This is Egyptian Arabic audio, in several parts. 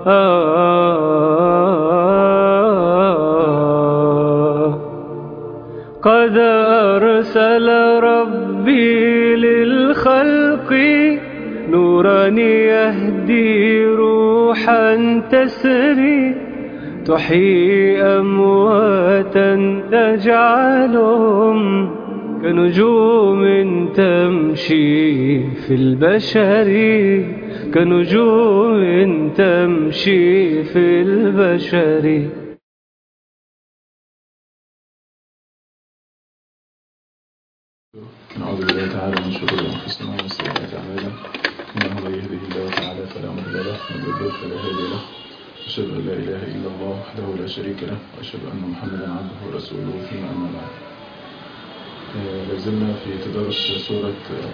قد أرسل ربي للخلق نورا يهدي روحا تسري تحيي أمواتا تجعلهم كنجوم تمشي في البشر كنجوم تمشي في البشر نعوذ بالله تعالى من شرور انفسنا ومن سيئات اعمالنا انه من يهده الله تعالى فلا مضل له ومن يضلل فلا هادي له اشهد ان لا اله الا الله وحده لا شريك له واشهد ان محمدا عبده ورسوله ثم اما بعد آه، لازلنا في تدارس سوره آه،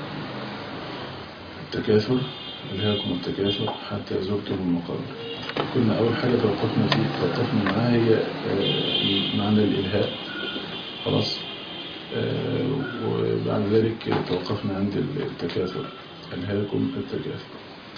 التكاثر الهاكم التكاثر حتى زرتم المقابر كنا اول حاجه توقفنا فيه توقفنا معاها هي آه، معنى الالهاء خلاص آه، وبعد ذلك توقفنا عند التكاثر ألهاكم التكاثر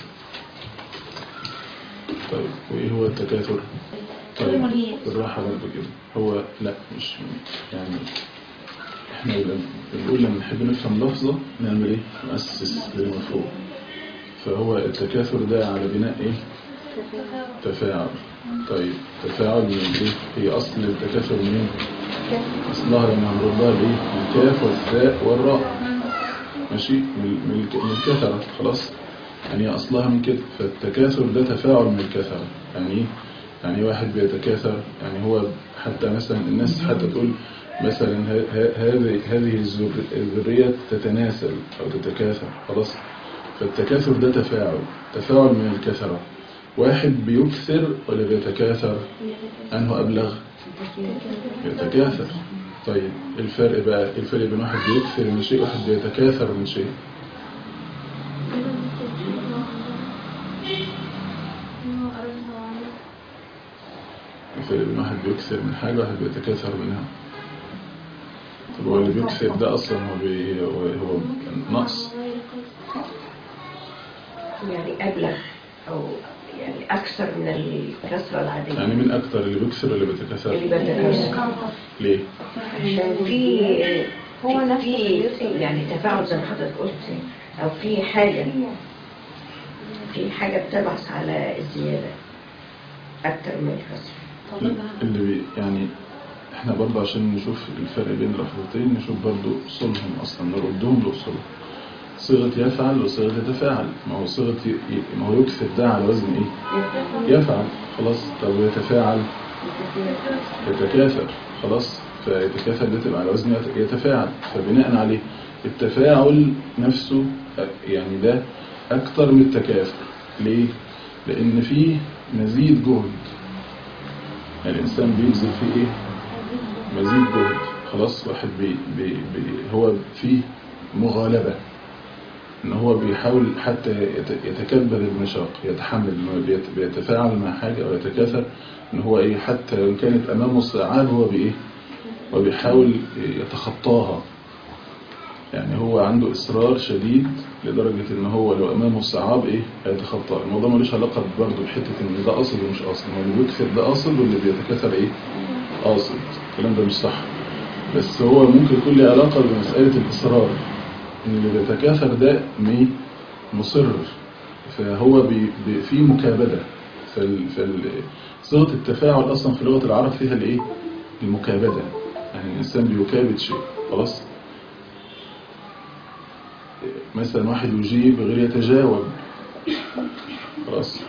طيب وإيه هو التكاثر طيب بالراحة برضه كده هو لا مش يعني احنا لما- بنقول لما نحب نفهم لفظة نعمل ايه نأسس للمفهوم فهو التكاثر ده على بناء ايه تفاعل طيب تفاعل من ايه هي اصل التكاثر منين أصلها لما هنردها بإيه؟ الكاف والثاء والراء ماشي من من الك- من الكثرة خلاص يعني هي أصلها من كده فالتكاثر ده تفاعل من الكثرة يعني إيه؟ يعني واحد بيتكاثر يعني هو حتى مثلا الناس حتى تقول مثلا ه- ه- هذه هذه الذر- الذرية تتناسل أو تتكاثر خلاص فالتكاثر ده تفاعل تفاعل من الكثرة واحد بيكثر ولا بيتكاثر أنه أبلغ يتكاثر طيب الفرق بقى الفرق بين واحد بيكثر من شيء واحد بيتكاثر من شيء الفرق بين واحد بيكثر من حاجة واحد بيتكاثر منها طب هو اللي بيكثر ده أصلا هو, بي هو, هو نقص يعني أبلغ أو يعني أكثر من الكسرة العادية يعني مين أكتر اللي بيكثر ولا بيتكاثر اللي بتكسر ليه؟ عشان في هو نفسه في بيكسر. يعني تفاعل زي ما حضرتك قلت أو في حاجة في حاجة بتبعث على الزيادة أكتر من الكسر اللي بي يعني احنا برضه عشان نشوف الفرق بين اللفظتين نشوف برضه أصولهم أصلا نردهم لأصولهم صيغة يفعل وصيغة يتفاعل ما هو صيغة ي... ي- ما هو يكثر ده على وزن ايه يفعل خلاص طب ويتفاعل يتكاثر خلاص فيتكاثر ده تبقى على وزن يت- يتفاعل فبناء عليه التفاعل نفسه أ- يعني ده أكتر من التكاثر ليه؟ لأن فيه مزيد جهد يعني الإنسان بيبذل فيه إيه؟ مزيد جهد خلاص واحد بي بي بي هو فيه مغالبة ان هو بيحاول حتى يت- يتكبر المشاق يتحمل انه بيت- بيتفاعل مع حاجة او يتكاثر ان هو ايه حتى وان كانت امامه صعاب هو بايه وبيحاول يتخطاها يعني هو عنده اصرار شديد لدرجة ان هو لو امامه صعاب ايه هيتخطاها الموضوع ملوش علاقة برضه بحتة ان ده قاصد ومش قاصد هو اللي بيكثر ده قاصد واللي بيتكاثر ايه قاصد الكلام ده مش صح بس هو ممكن يكون له علاقة بمسألة الإصرار إن اللي بيتكاثر ده مي مصر فهو بي بي في مكابدة فال فال صيغة التفاعل أصلا في لغة العرب فيها الإيه؟ المكابدة يعني الإنسان بيكابد شيء خلاص مثلا واحد يجيب غير يتجاوب خلاص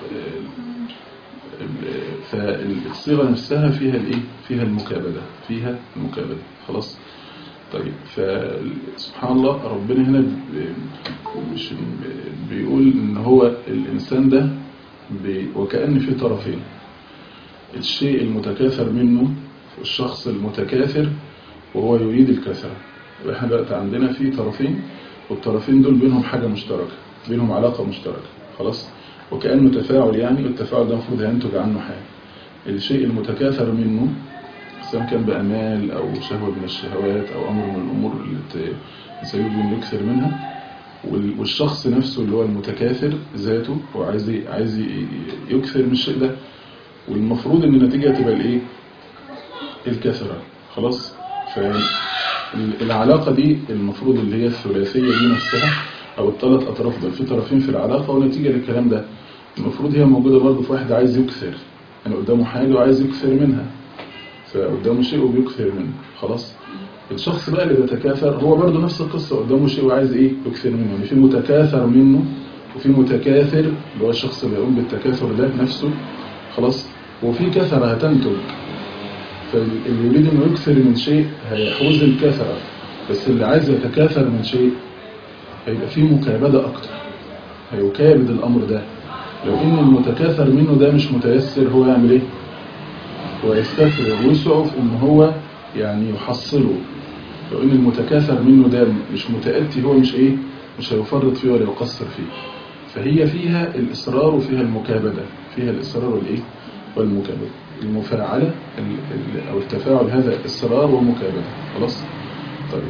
فالصيغة نفسها فيها الايه فيها المكابدة فيها المكابدة خلاص طيب فسبحان الله ربنا هنا ب- مش بيقول ان هو الانسان ده بي- وكأن في طرفين الشيء المتكاثر منه والشخص المتكاثر وهو يريد الكثرة يبقى احنا دلوقتي عندنا في طرفين والطرفين دول بينهم حاجة مشتركة بينهم علاقة مشتركة خلاص وكأنه تفاعل يعني والتفاعل ده المفروض هينتج عنه حاجة الشيء المتكاثر منه سواء كان بأمال أو شهوة من الشهوات أو أمر من الأمور اللي ت- الإنسان يريد أن يكثر منها وال- والشخص نفسه اللي هو المتكاثر ذاته هو عايز ي- عايز ي- يكثر من الشيء ده والمفروض ان النتيجة تبقى الايه الكثرة خلاص فالعلاقة دي المفروض اللي هي الثلاثية دي نفسها او الثلاث اطراف دول في طرفين في العلاقة ونتيجة للكلام ده المفروض هي موجودة برضه في واحد عايز يكثر يعني قدامه حاجة وعايز يكثر منها فقدامه شيء وبيكثر منه خلاص الشخص بقى اللي بيتكاثر هو برضه نفس القصة قدامه شيء وعايز ايه يكثر منه يعني في متكاثر منه وفي متكاثر اللي هو الشخص اللي يقوم بالتكاثر ده نفسه خلاص وفي كثرة هتنتج فاللي يريد انه يكثر من شيء هيحوز الكثرة بس اللي عايز يتكاثر من شيء هيبقى فيه مكابدة اكتر هيكابد الامر ده لو ان المتكاثر منه ده مش متيسر هو يعمل ايه هو يستثمر ويسعه في ان هو يعني يحصله لو ان المتكاثر منه ده مش متأتي هو مش ايه مش هيفرط فيه ولا يقصر فيه فهي فيها الإصرار وفيها المكابدة فيها الإصرار والإيه والمكابدة المفاعلة ال- ال- أو التفاعل هذا إصرار ومكابدة خلاص طيب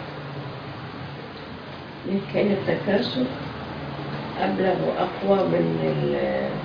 كان التكاثر أبلغ وأقوى من ال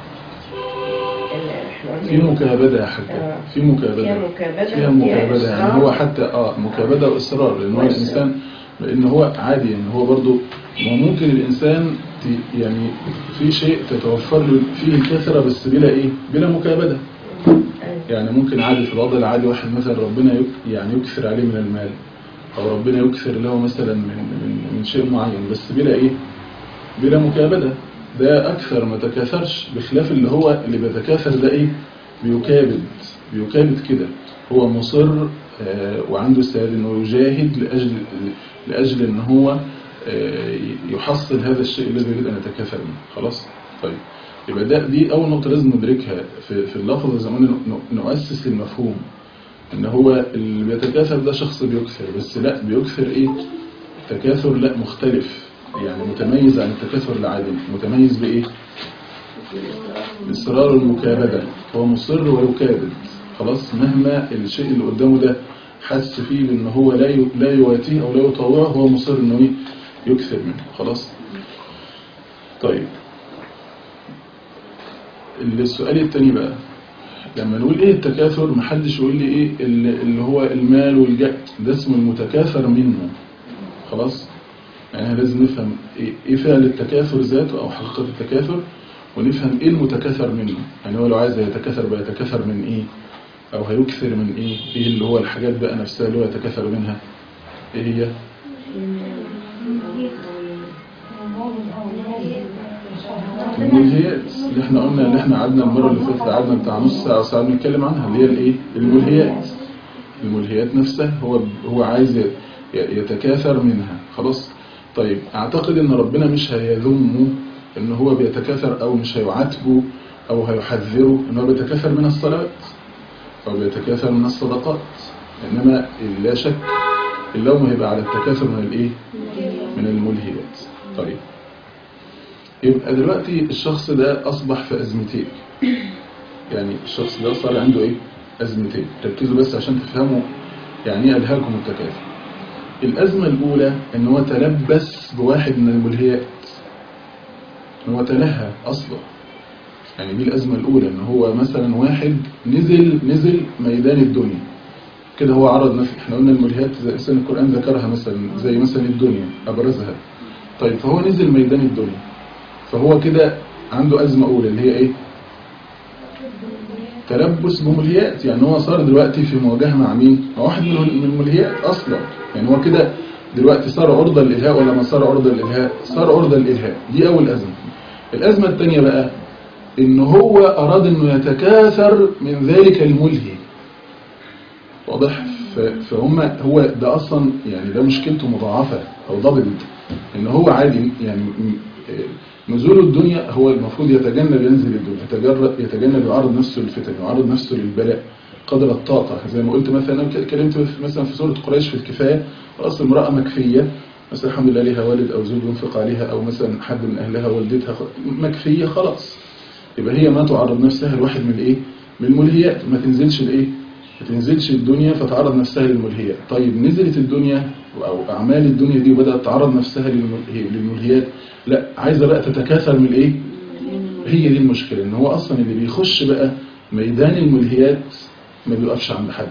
ال- إحنا في قلنا مكابدة يا حاجة آه. في مكابدة فيها مكابدة فيها وفيها مكابدة يعني إصرار. هو حتى اه مكابدة وإصرار لأن هو وإصرار. الإنسان لأن هو عادي يعني هو برضو ما هو ممكن الإنسان ت- يعني في شيء تتوفر له فيه الكثرة بس بلا إيه بلا مكابدة أيوة. يعني ممكن عادي في الوضع العادي واحد مثلا ربنا يك يعني يكثر عليه من المال أو ربنا يكثر له مثلا من من من شيء معين بس بلا إيه بلا مكابدة ده أكثر ما تكاثرش بخلاف اللي هو اللي بيتكاثر ده إيه بيكابد بيكابد كده هو مصر آه، وعنده استعداد إنه يجاهد لأجل لأجل إن هو آه، يحصل هذا الشيء الذي يريد أن يتكاثر منه خلاص طيب يبقى ده دي أول نقطة لازم ندركها في في اللفظ زي ما قلنا ن- نؤسس المفهوم إن هو اللي بيتكاثر ده شخص بيكثر بس لا بيكثر إيه تكاثر لا مختلف يعني متميز عن التكاثر العادي متميز بإيه إصرار المكابدة هو مصر ويكابد خلاص مهما الشيء اللي قدامه ده حس فيه بأن هو لا ي- لا يواتيه أو لا يطوعه هو مصر أنه إيه؟ يكثر منه خلاص طيب السؤال التاني بقى لما نقول ايه التكاثر محدش يقول لي ايه اللي اللي هو المال والجاه ده اسمه المتكاثر منه خلاص يعني إحنا لازم نفهم ايه إيه فعل التكاثر ذاته او حقيقة التكاثر ونفهم ايه المتكاثر منه يعني هو لو عايز يتكاثر بقى يتكاثر من ايه او هيكثر من ايه ايه اللي هو الحاجات بقى نفسها اللي هو يتكاثر منها ايه هي الملهيات اللي احنا قلنا اللي احنا قعدنا المرة اللي فاتت قعدنا بتاع نص ساعة ساعة بنتكلم عنها اللي هي الايه الملهيات الملهيات نفسها هو هو عايز ي- يتكاثر منها خلاص طيب اعتقد ان ربنا مش هيذمه ان هو بيتكاثر او مش هيعاتبه او هيحذره ان هو بيتكاثر من الصلوات او بيتكاثر من الصدقات انما لا شك اللوم هيبقى على التكاثر من الايه من الملهيات طيب يبقى دلوقتي الشخص ده أصبح في أزمتين يعني الشخص ده صار عنده إيه؟ أزمتين ركزوا بس عشان تفهموا يعني إيه ألهاكم التكاثر الأزمة الأولى إن هو تلبس بواحد من الملهيات إن هو تلهى أصلا يعني دي الأزمة الأولى إن هو مثلا واحد نزل نزل ميدان الدنيا كده هو عرض نفسه احنا قلنا الملهيات زي مثلا القرآن ذكرها مثلا زي مثلا الدنيا أبرزها طيب فهو نزل ميدان الدنيا فهو كده عنده أزمة أولى اللي هي إيه تلبس بملهيات يعني هو صار دلوقتي في مواجهة مع مين مع واحد من من الملهيات أصلا يعني هو كده دلوقتي صار عرضة للإلهاء ولا ما صار عرضة للإلهاء صار عرضة للإلهاء دي أول أزمة الأزمة الثانية بقى إن هو أراد إنه يتكاثر من ذلك الملهي واضح ف- فهم هو ده أصلا يعني ده مشكلته مضاعفة أو ضبط إن هو عادي يعني م- آه، نزول الدنيا هو المفروض يتجنب ينزل الدنيا يتجرب يتجنب يعرض نفسه للفتن يعرض نفسه للبلاء قدر الطاقة زي ما قلت مثلا أنا اتكلمت في- مثلا في سورة قريش في الكفاية خلاص امرأة مكفية مثلا الحمد لله ليها والد أو زوج ينفق عليها أو مثلا حد من أهلها والدتها خ- مكفية خلاص يبقى هي ما تعرض نفسها لواحد من الإيه من الملهيات ما تنزلش الإيه ما تنزلش الدنيا فتعرض نفسها للملهيات طيب نزلت الدنيا او اعمال الدنيا دي وبدات تعرض نفسها للمل- للملهيات لا عايزه بقى تتكاثر من الايه هي دي المشكله ان هو اصلا اللي بيخش بقى ميدان الملهيات ما بيوقفش عند حد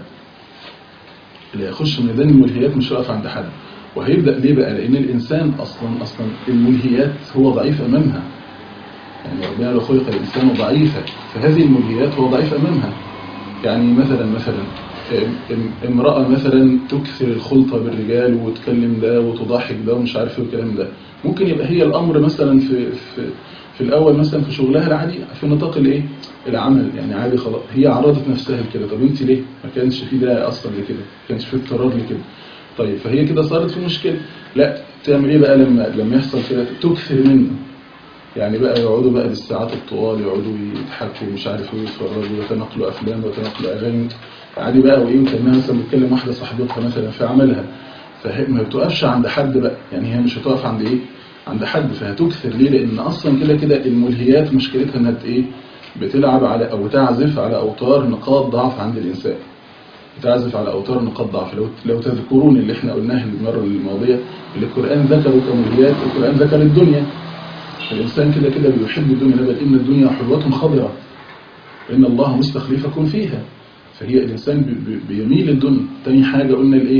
اللي هيخش ميدان الملهيات مش هيقف عند حد وهيبدا ليه بقى لان الانسان اصلا اصلا الملهيات هو ضعيف امامها يعني ربنا لو خلق الانسان ضعيفا فهذه الملهيات هو ضعيف امامها يعني مثلا مثلا ام- ام- امرأة مثلا تكثر الخلطة بالرجال وتكلم ده وتضحك ده ومش عارف ايه والكلام ده ممكن يبقى هي الأمر مثلا في في في الأول مثلا في شغلها العادي في نطاق الايه العمل يعني عادي خلاص هي عرضت نفسها لكده طب انت ليه ما كانش في ده أصلا لكده ما كانش في اضطرار لكده طيب فهي كده صارت في مشكلة لا تعمل ايه بقى لما لما يحصل كده تكثر منه يعني بقى يقعدوا بقى بالساعات الطوال يقعدوا يضحكوا ومش عارف ايه ويتفرجوا ويتناقلوا افلام ويتناقلوا اغاني عادي بقى وايه وكانها مثلا بتكلم واحده صاحبتها مثلا في عملها فهي ما بتوقفش عند حد بقى يعني هي مش هتقف عند ايه عند حد فهتكثر ليه لان اصلا كده كده الملهيات مشكلتها انها ايه بتلعب على او تعزف على اوتار نقاط ضعف عند الانسان بتعزف على اوتار نقاط ضعف لو لو تذكرون اللي احنا قلناه المره الماضيه اللي القران ذكره كملهيات القران ذكر الدنيا الإنسان كده كده بيحب الدنيا بل إن الدنيا حلوة خضرة إن الله مستخلفكم فيها فهي الإنسان بي- بي- بيميل للدنيا تاني حاجة قلنا الإيه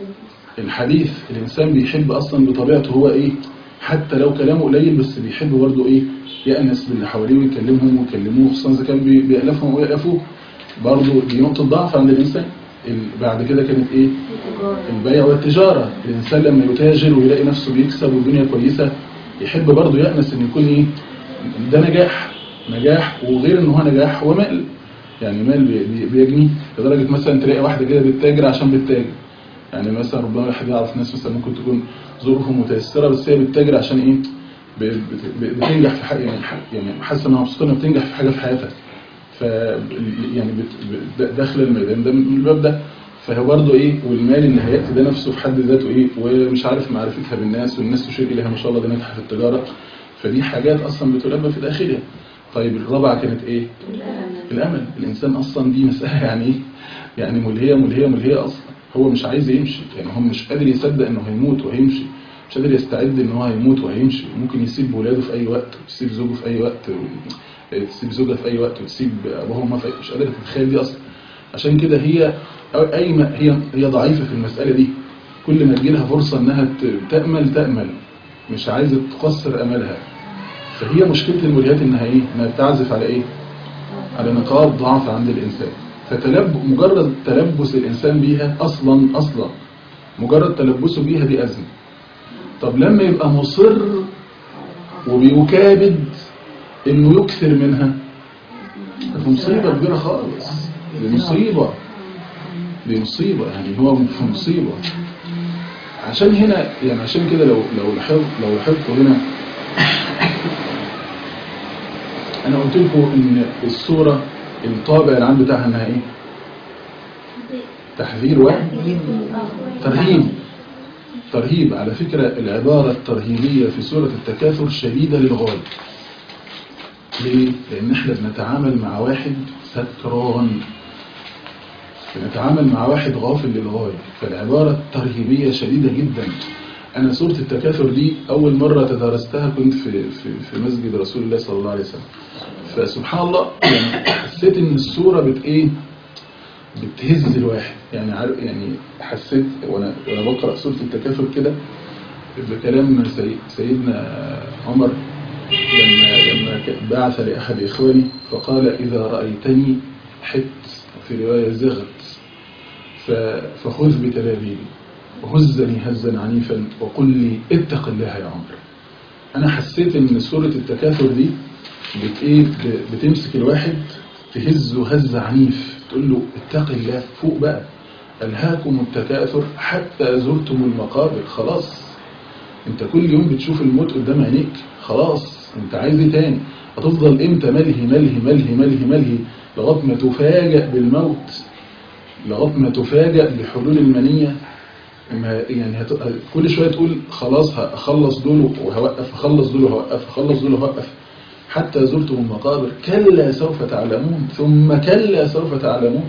الحديث الإنسان بيحب أصلا بطبيعته هو إيه حتى لو كلامه قليل بس بيحب برضه إيه يأنس باللي حواليه ويكلمهم ويكلموه خصوصا إذا كان بي- بيألفهم ويألفوه برضه دي نقطة ضعف عند الإنسان ال- بعد كده كانت إيه البيع والتجارة الإنسان لما يتاجر ويلاقي نفسه بيكسب والدنيا كويسة يحب برضه يأنس إن يكون إيه ده نجاح نجاح وغير إن هو نجاح هو مال يعني مال بي- بي- بيجني لدرجة مثلا تلاقي واحدة كده بتتاجر عشان بتتاجر يعني مثلا ربما الواحد يعرف ناس مثلا ممكن تكون ظروفهم متيسرة بس هي بتتاجر عشان إيه ب- بت- ب- بتنجح في حاجة يعني ح- يعني حاسة إنها مبسوطة إنها بتنجح في حاجة في حياتها ف يعني بت- ب- داخل الميدان ده من الباب ده فهو برضه ايه والمال اللي هياتي ده نفسه في حد ذاته ايه ومش عارف معرفتها بالناس والناس تشير اليها ما شاء الله ده ناجحه في التجاره فدي حاجات اصلا بتلبى في داخلها طيب الرابعه كانت ايه الامل الانسان اصلا دي مساله يعني ايه يعني ملهيه ملهيه ملهيه اصلا هو مش عايز يمشي يعني هو مش قادر يصدق انه هيموت وهيمشي مش قادر يستعد ان هو هيموت وهيمشي ممكن يسيب ولاده في اي وقت ويسيب زوجه في اي وقت و... تسيب زوجها في اي وقت وتسيب ابوها وامها في أي... مش قادر تتخيل دي اصلا عشان كده هي اي ما هي هي ضعيفه في المساله دي كل ما تجيلها فرصه انها ت- تامل تامل مش عايزه تقصر املها فهي مشكله الملهيات انها ايه انها بتعزف على ايه على نقاط ضعف عند الانسان فتلب مجرد تلبس الانسان بيها اصلا اصلا مجرد تلبسه بيها دي ازمه طب لما يبقى مصر وبيكابد انه يكثر منها دي مصيبه كبيره خالص دي مصيبه دي مصيبه يعني هو في مصيبه عشان هنا يعني عشان كده لو لو لاحظت لو لاحظتوا هنا انا قلت لكم ان الصوره الطابع العام بتاعها انها ايه تحذير وترهيب ترهيب على فكرة العبارة الترهيبية في سورة التكاثر شديدة للغاية ليه؟ لأن احنا بنتعامل مع واحد سكران بنتعامل مع واحد غافل للغاية فالعبارة الترهيبية شديدة جدا أنا سورة التكاثر دي أول مرة تدارستها كنت في, في, في مسجد رسول الله صلى الله عليه وسلم فسبحان الله يعني حسيت إن السورة بت إيه بتهز الواحد يعني عارف يعني حسيت وانا وانا بقرا سوره التكاثر كده بكلام سي سيدنا عمر لما لما بعث لاحد اخواني فقال اذا رايتني حت في روايه زغت فخذ بتلابيبي وهزني هزا عنيفا وقل لي اتق الله يا عمر انا حسيت ان سوره التكاثر دي بت ايه بتمسك الواحد تهزه هز عنيف تقول له اتق الله فوق بقى ألهاكم التكاثر حتى زرتم المقابر خلاص انت كل يوم بتشوف الموت قدام عينيك خلاص انت عايز ايه تاني هتفضل امتى ملهي ملهي ملهي ملهي ملهي لغايه ما تفاجأ بالموت لغايه ما تفاجأ بحلول المنية يعني هت... كل شوية تقول خلاص هخلص دول وهوقف اخلص دول وهوقف اخلص دول وهوقف حتى زرتم المقابر كلا سوف تعلمون ثم كلا سوف تعلمون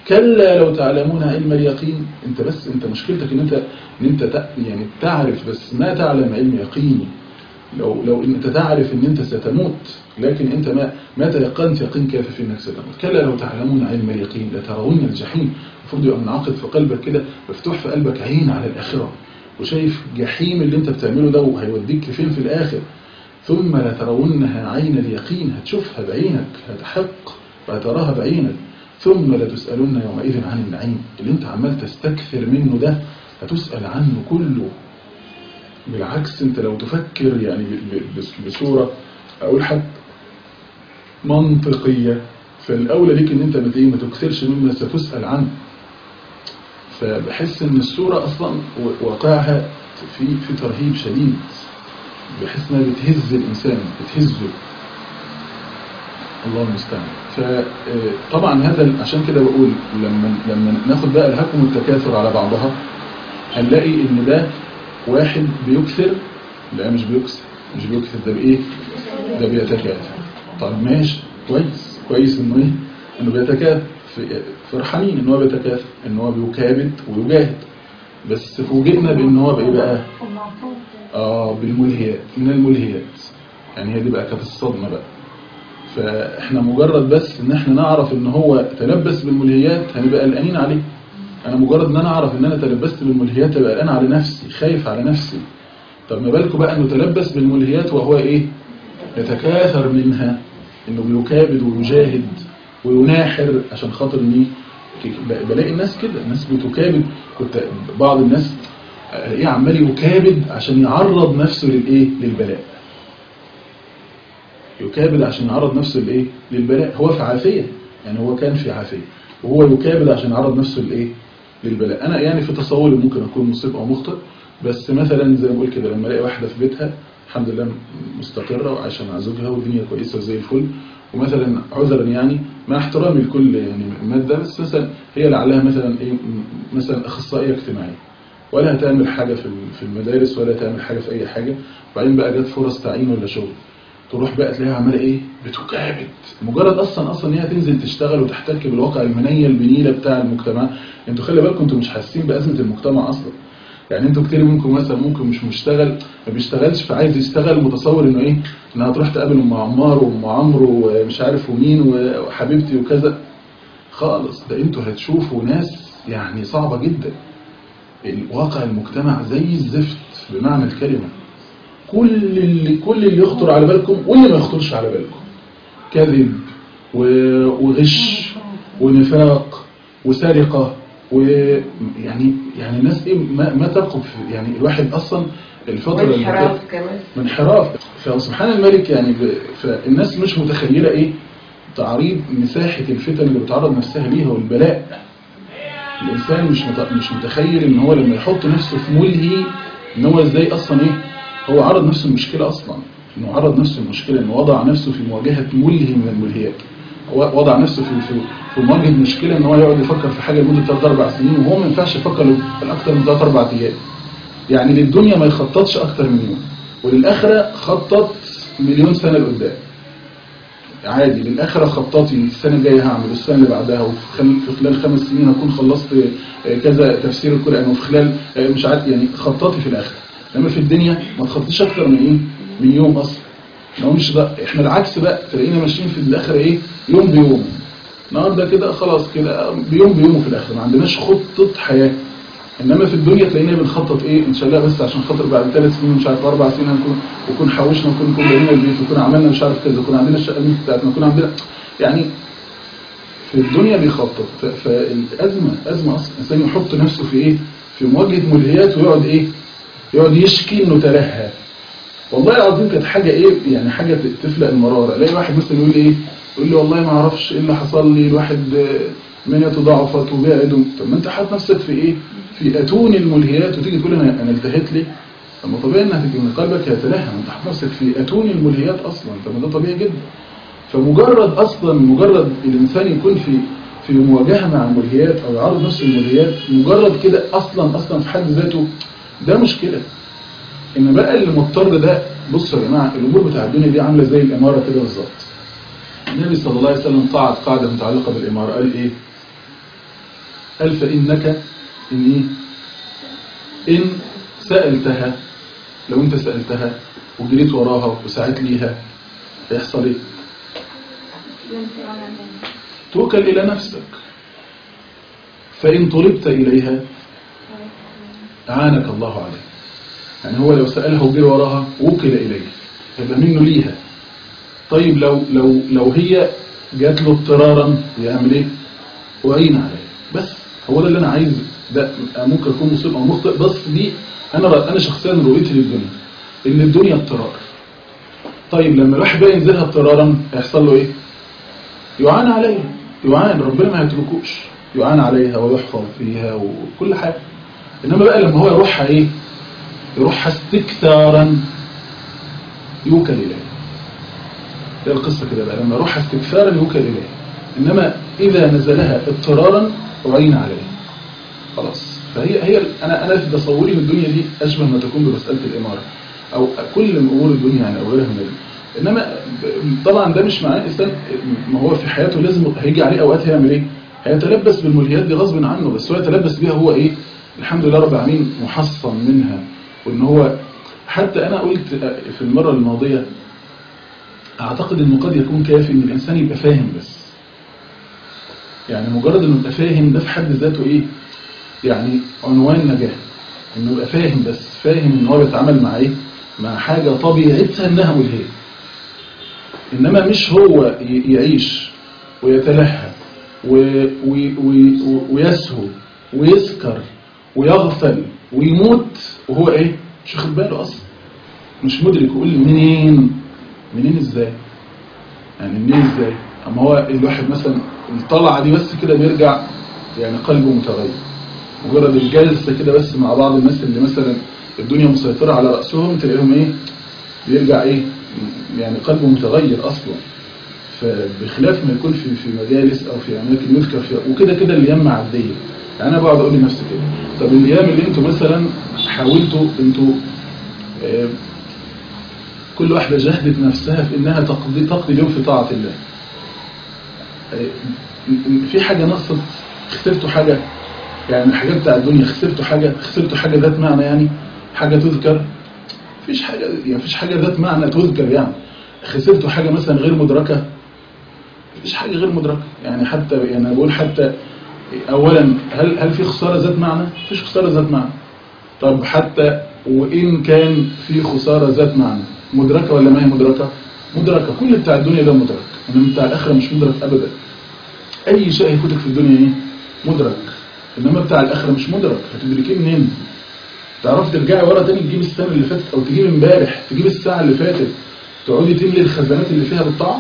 كلا لو تعلمون علم اليقين انت بس انت مشكلتك ان انت ان انت تع- يعني تعرف بس ما تعلم علم يقيني لو لو انت تعرف ان انت ستموت لكن انت ما ما تيقنت يقين كافي في انك ستموت كلا لو تعلمون علم اليقين لترون الجحيم المفروض يبقى منعقد في قلبك كده مفتوح في قلبك عين على الاخره وشايف جحيم اللي انت بتعمله ده وهيوديك فين في الاخر ثم لترونها عين اليقين هتشوفها بعينك هتحق وهتراها بعينك ثم لتسألن يومئذ عن النعيم اللي انت عمال تستكثر منه ده هتسأل عنه كله بالعكس انت لو تفكر يعني ب- ب- بس- بصورة اقول حتى منطقية فالاولى ليك ان انت ما ت- ما تكثرش مما ستسأل عنه فبحس ان الصورة اصلا و- واقعها في في ترهيب شديد بحس انها بتهز الانسان بتهزه الله المستعان فطبعا هذا ال- عشان كده بقول لما لما ناخد بقى الهكم التكاثر على بعضها هنلاقي ان ده واحد بيكثر لا مش بيكثر مش بيكثر ده بايه ده بيتكاثر طب ماشي كويس كويس انه ايه انه بيتكاثر في- فرحانين ان هو بيتكاثر ان هو بيكابد ويجاهد بس فوجئنا بان هو بايه بقى اه بالملهيات من الملهيات يعني هي دي بقى كانت الصدمه بقى فاحنا مجرد بس ان احنا نعرف ان هو تلبس بالملهيات هنبقى قلقانين عليه انا مجرد ان انا اعرف ان انا تلبست بالملهيات ابقى قلقان على نفسي خايف على نفسي طب ما بالكم بقى انه تلبس بالملهيات وهو ايه يتكاثر منها انه بيكابد ويجاهد ويناحر عشان خاطر ان إيه؟ ب- بلاقي الناس كده الناس بتكابد كنت بعض الناس ايه عمال يكابد عشان يعرض نفسه للايه للبلاء يكابد عشان يعرض نفسه لايه للبلاء هو في عافيه يعني هو كان في عافيه وهو يكابد عشان يعرض نفسه لايه للبلاء انا يعني في تصوري ممكن اكون مصيب او مخطئ بس مثلا زي ما بقول كده لما الاقي واحده في بيتها الحمد لله مستقره وعايشه مع زوجها والدنيا كويسه وزي الفل ومثلا عذرا يعني مع احترامي لكل يعني ماده بس مثلا هي لعلها مثلا ايه م- مثلا اخصائيه اجتماعيه ولا هتعمل حاجه في ال- في المدارس ولا تعمل حاجه في اي حاجه وبعدين بقى جت فرص تعيين ولا شغل تروح بقى تلاقيها عماله ايه بتكابد مجرد اصلا اصلا ان هي تنزل تشتغل وتحتك بالواقع المنيل البنيله بتاع المجتمع انتوا خلي بالكم انتوا مش حاسين بازمه المجتمع اصلا يعني انتوا كتير منكم مثلا ممكن مش مشتغل ما بيشتغلش فعايز يشتغل متصور انه ايه انها تروح تقابل ام عمار وام عمرو ومش عارف ومين وحبيبتي وكذا خالص ده انتوا هتشوفوا ناس يعني صعبه جدا الواقع المجتمع زي الزفت بمعنى الكلمه كل اللي كل اللي يخطر على بالكم واللي ما يخطرش على بالكم كذب و- وغش ونفاق وسرقة ويعني يعني الناس ايه ما, ما ترقب في- يعني الواحد اصلا الفترة اللي فاتت- وانحراف كمان منحراف فسبحان الملك يعني ب... فالناس مش متخيلة ايه تعريض مساحة الفتن اللي بتعرض نفسها ليها والبلاء الإنسان مش مت... مش متخيل إن هو لما يحط نفسه في ملهي إن هو إزاي أصلا إيه هو عرض نفسه المشكلة أصلا إنه عرض نفسه المشكلة إنه وضع نفسه في مواجهة ملهي من الملهيات هو وضع نفسه في في في مواجهة مشكلة إن هو يقعد يفكر في حاجة لمدة 3 4 سنين وهو ما ينفعش يفكر لأكثر من 3 4 أيام يعني للدنيا ما يخططش أكتر من يوم وللآخرة خطط مليون سنة لقدام عادي للآخرة خططي السنة الجاية هعمل والسنة اللي بعدها وفي خلال, في خلال خمس سنين هكون خلصت آه، كذا تفسير القرآن وفي خلال آه، مش عارف يعني خططي في الآخرة لما في الدنيا ما تخططش أكتر من إيه من يوم أصلا لو مش بقى إحنا العكس بقى تلاقينا ماشيين في الآخرة إيه يوم بيوم النهارده كده خلاص كده بيوم بيومه في الآخرة ما عندناش خطة حياة انما في الدنيا تلاقينا بنخطط ايه ان شاء الله بس عشان خاطر بعد ثلاث سنين مش عارف اربع سنين هنكون نكون حوشنا نكون نكون بنينا البيت نكون عملنا مش عارف كذا نكون عندنا الشقه دي بتاعتنا نكون عندنا يعني في الدنيا بيخطط ف- فالازمه ازمه اصلا الانسان يحط نفسه في ايه في مواجهه ملهيات ويقعد ايه يقعد يشكي انه تلهى والله العظيم كانت حاجه ايه يعني حاجه ت- تفلق المراره الاقي واحد مثلا يقول لي ايه يقول لي والله ما اعرفش ايه اللي حصل لي الواحد آه، منيته ضعفت وبعد و- طب ما انت حاطط نفسك في ايه في اتون الملهيات وتيجي تقول انا انا التهيت ليه طب ما طبيعي انها تيجي من قلبك هيتلهى ما انت حاطط نفسك في اتون الملهيات اصلا طب ما ده طبيعي جدا فمجرد اصلا مجرد الانسان يكون في في مواجهه مع الملهيات او يعرض نفسه للملهيات مجرد كده اصلا اصلا في حد ذاته ده مشكله ان بقى اللي مضطر ده بصوا يا جماعه الامور بتاع الدنيا دي عامله زي الاماره كده بالظبط النبي صلى الله عليه وسلم قعد قاعده متعلقه بالاماره قال ايه قال فإنك إن إيه إن سألتها لو أنت سألتها وجريت وراها وسعيت ليها هيحصل إيه توكل إلى نفسك فإن طلبت إليها أعانك الله عليه يعني هو لو سألها وجري وراها وكل إليه يبقى منه ليها طيب لو لو لو هي جات له اضطرارا يعمل ايه وعين عليه بس هو ده اللي انا عايز ده ممكن اكون مصيب او مخطئ بس دي انا رأ- انا شخصيا رؤيتي للدنيا ان الدنيا اضطرار طيب لما الواحد بقى ينزلها اضطرارا هيحصل له ايه يعان عليها يعان ربنا ما هيتركوش يعان عليها ويحفظ فيها وكل حاجه انما بقى لما هو يروحها ايه يروحها استكثارا يوكل اليه هي القصة كده بقى لما يروح استكثارا يوكل إليه إنما إذا نزلها اضطرارا أعين عليه خلاص فهي هي أنا أنا في تصوري من الدنيا دي أشبه ما تكون بمسألة الإمارة أو كل أمور الدنيا يعني أو غيرها من ال- إنما طبعا ده مش معناه الإنسان ما هو في حياته لازم هيجي عليه أوقات هيعمل إيه؟ هيتلبس بالملهيات دي غصب عنه بس هو يتلبس بيها هو إيه؟ الحمد لله رب العالمين محصن منها وإن هو حتى أنا قلت في المرة الماضية اعتقد انه قد يكون كافي ان الانسان يبقى فاهم بس يعني مجرد انه يبقى فاهم ده في حد ذاته ايه يعني عنوان نجاح انه يبقى فاهم بس فاهم ان هو بيتعامل مع ايه مع حاجة طبيعتها انها ملهية انما مش هو ي- يعيش ويتلهى و- و- و- ويسهو ويسكر ويغفل ويموت وهو ايه مش واخد باله اصلا مش مدرك يقول لي منين منين ازاي يعني منين ازاي اما هو الواحد مثلا الطلعه دي بس كده بيرجع يعني قلبه متغير مجرد الجلسه كده بس مع بعض الناس اللي مثلا الدنيا مسيطره على راسهم تلاقيهم ايه بيرجع ايه يعني قلبه متغير اصلا فبخلاف ما يكون في في مجالس او في اماكن يذكر فيها وكده كده الايام معديه يعني انا بقعد اقول لنفسي كده طب الايام اللي انتوا مثلا حاولتوا انتوا آه، كل واحدة جهدت نفسها في انها تقضي تقضي اليوم في طاعة الله آه، في حاجة نقصت خسرتوا حاجة يعني الحاجات بتاع الدنيا خسرتوا حاجة خسرتوا حاجة ذات معنى يعني حاجة تذكر مفيش حاجة يعني مفيش حاجة ذات معنى تذكر يعني خسرتوا حاجة مثلا غير مدركة مفيش حاجة غير مدركة يعني حتى يعني أنا بقول حتى اولا هل هل في خسارة ذات معنى مفيش خسارة ذات معنى طب حتى وإن كان في خسارة ذات معنى مدركة ولا ما هي مدركة مدركة كل بتاع الدنيا ده مدرك إنما بتاع الآخرة مش مدرك أبدا أي شيء يفوتك في الدنيا إيه مدرك إنما بتاع الآخرة مش مدرك هتدركيه منين تعرف ترجعي ورا تاني تجيب السنة اللي فاتت أو تجيب امبارح تجيب الساعة اللي فاتت تقعدي تملي الخزانات اللي فيها بالطاعة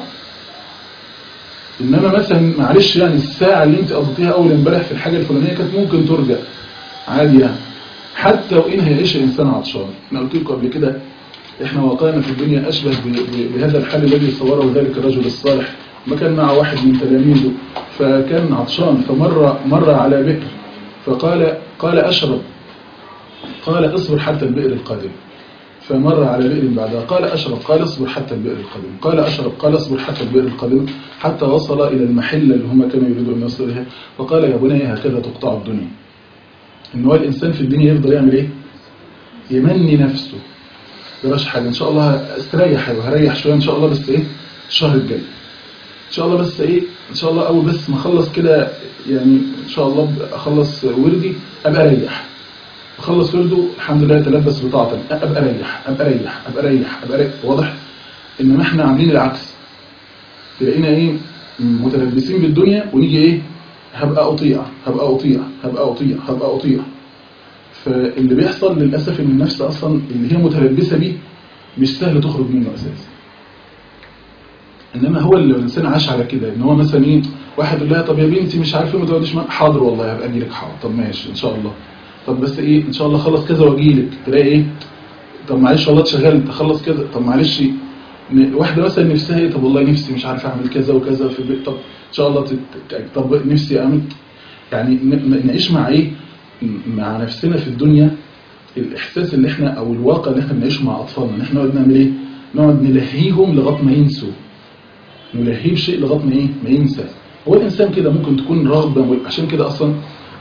إنما مثلا معلش يعني الساعة اللي أنت قضيتيها أول امبارح في الحاجة الفلانية كانت ممكن ترجع عادي يعني حتى وإن هيعيش إنسان عطشان أنا قلت لكم قبل كده إحنا واقعنا في الدنيا أشبه ب- ب- بهذا الحال الذي صوره ذلك الرجل الصالح ما كان مع واحد من تلاميذه فكان عطشان فمر مر على بئر فقال قال أشرب قال اصبر حتى البئر القادم فمر على بئر بعدها قال أشرب قال اصبر حتى البئر القادم قال أشرب قال اصبر حتى البئر القادم حتى وصل إلى المحلة اللي هم كانوا يريدوا أن يصلوا إليها فقال يا بني هكذا تقطع الدنيا إن هو الإنسان في الدنيا يفضل يعمل إيه يمني نفسه بلاش حاجة إن شاء الله استريح وهريح شوية إن شاء الله بس إيه الشهر الجاي إن شاء الله بس إيه إن شاء الله أول بس ما أخلص كده يعني إن شاء الله أخلص وردي أبقى أريح أخلص ورده الحمد لله يتلبس بطاعة أبقى أريح أبقى أريح أبقى أريح أبقى أريح واضح إنما إحنا عاملين العكس تلاقينا إيه متلبسين بالدنيا ونيجي إيه هبقى أطيع هبقى أطيع هبقى أطيع هبقى أطيع فاللي بيحصل للأسف إن النفس أصلا اللي هي متلبسة بيه مش سهل تخرج منه أساسا إنما هو اللي الإنسان عاش على كده إن هو مثلا إيه واحد يقول لها طب يا بنتي مش عارف إيه ما تقعديش معايا حاضر والله هبقى أجي لك حاضر طب ماشي إن شاء الله طب بس إيه إن شاء الله خلص كذا وأجي لك تلاقي إيه طب معلش والله اتشغلت أخلص كذا طب معلش ن- واحدة مثلا نفسها إيه طب والله نفسي مش عارف أعمل كذا وكذا في البيت طب إن شاء الله تت... طب نفسي أعمل يعني ن- ن- نعيش مع إيه مع نفسنا في الدنيا الإحساس اللي إحنا أو الواقع اللي إحنا بنعيشه مع أطفالنا إن إحنا نقعد نعمل إيه نقعد نلهيهم لغاية ما ينسوا نلهيه بشيء لغاية ما إيه ما ينسى هو الإنسان كده ممكن تكون رغبة عشان كده أصلا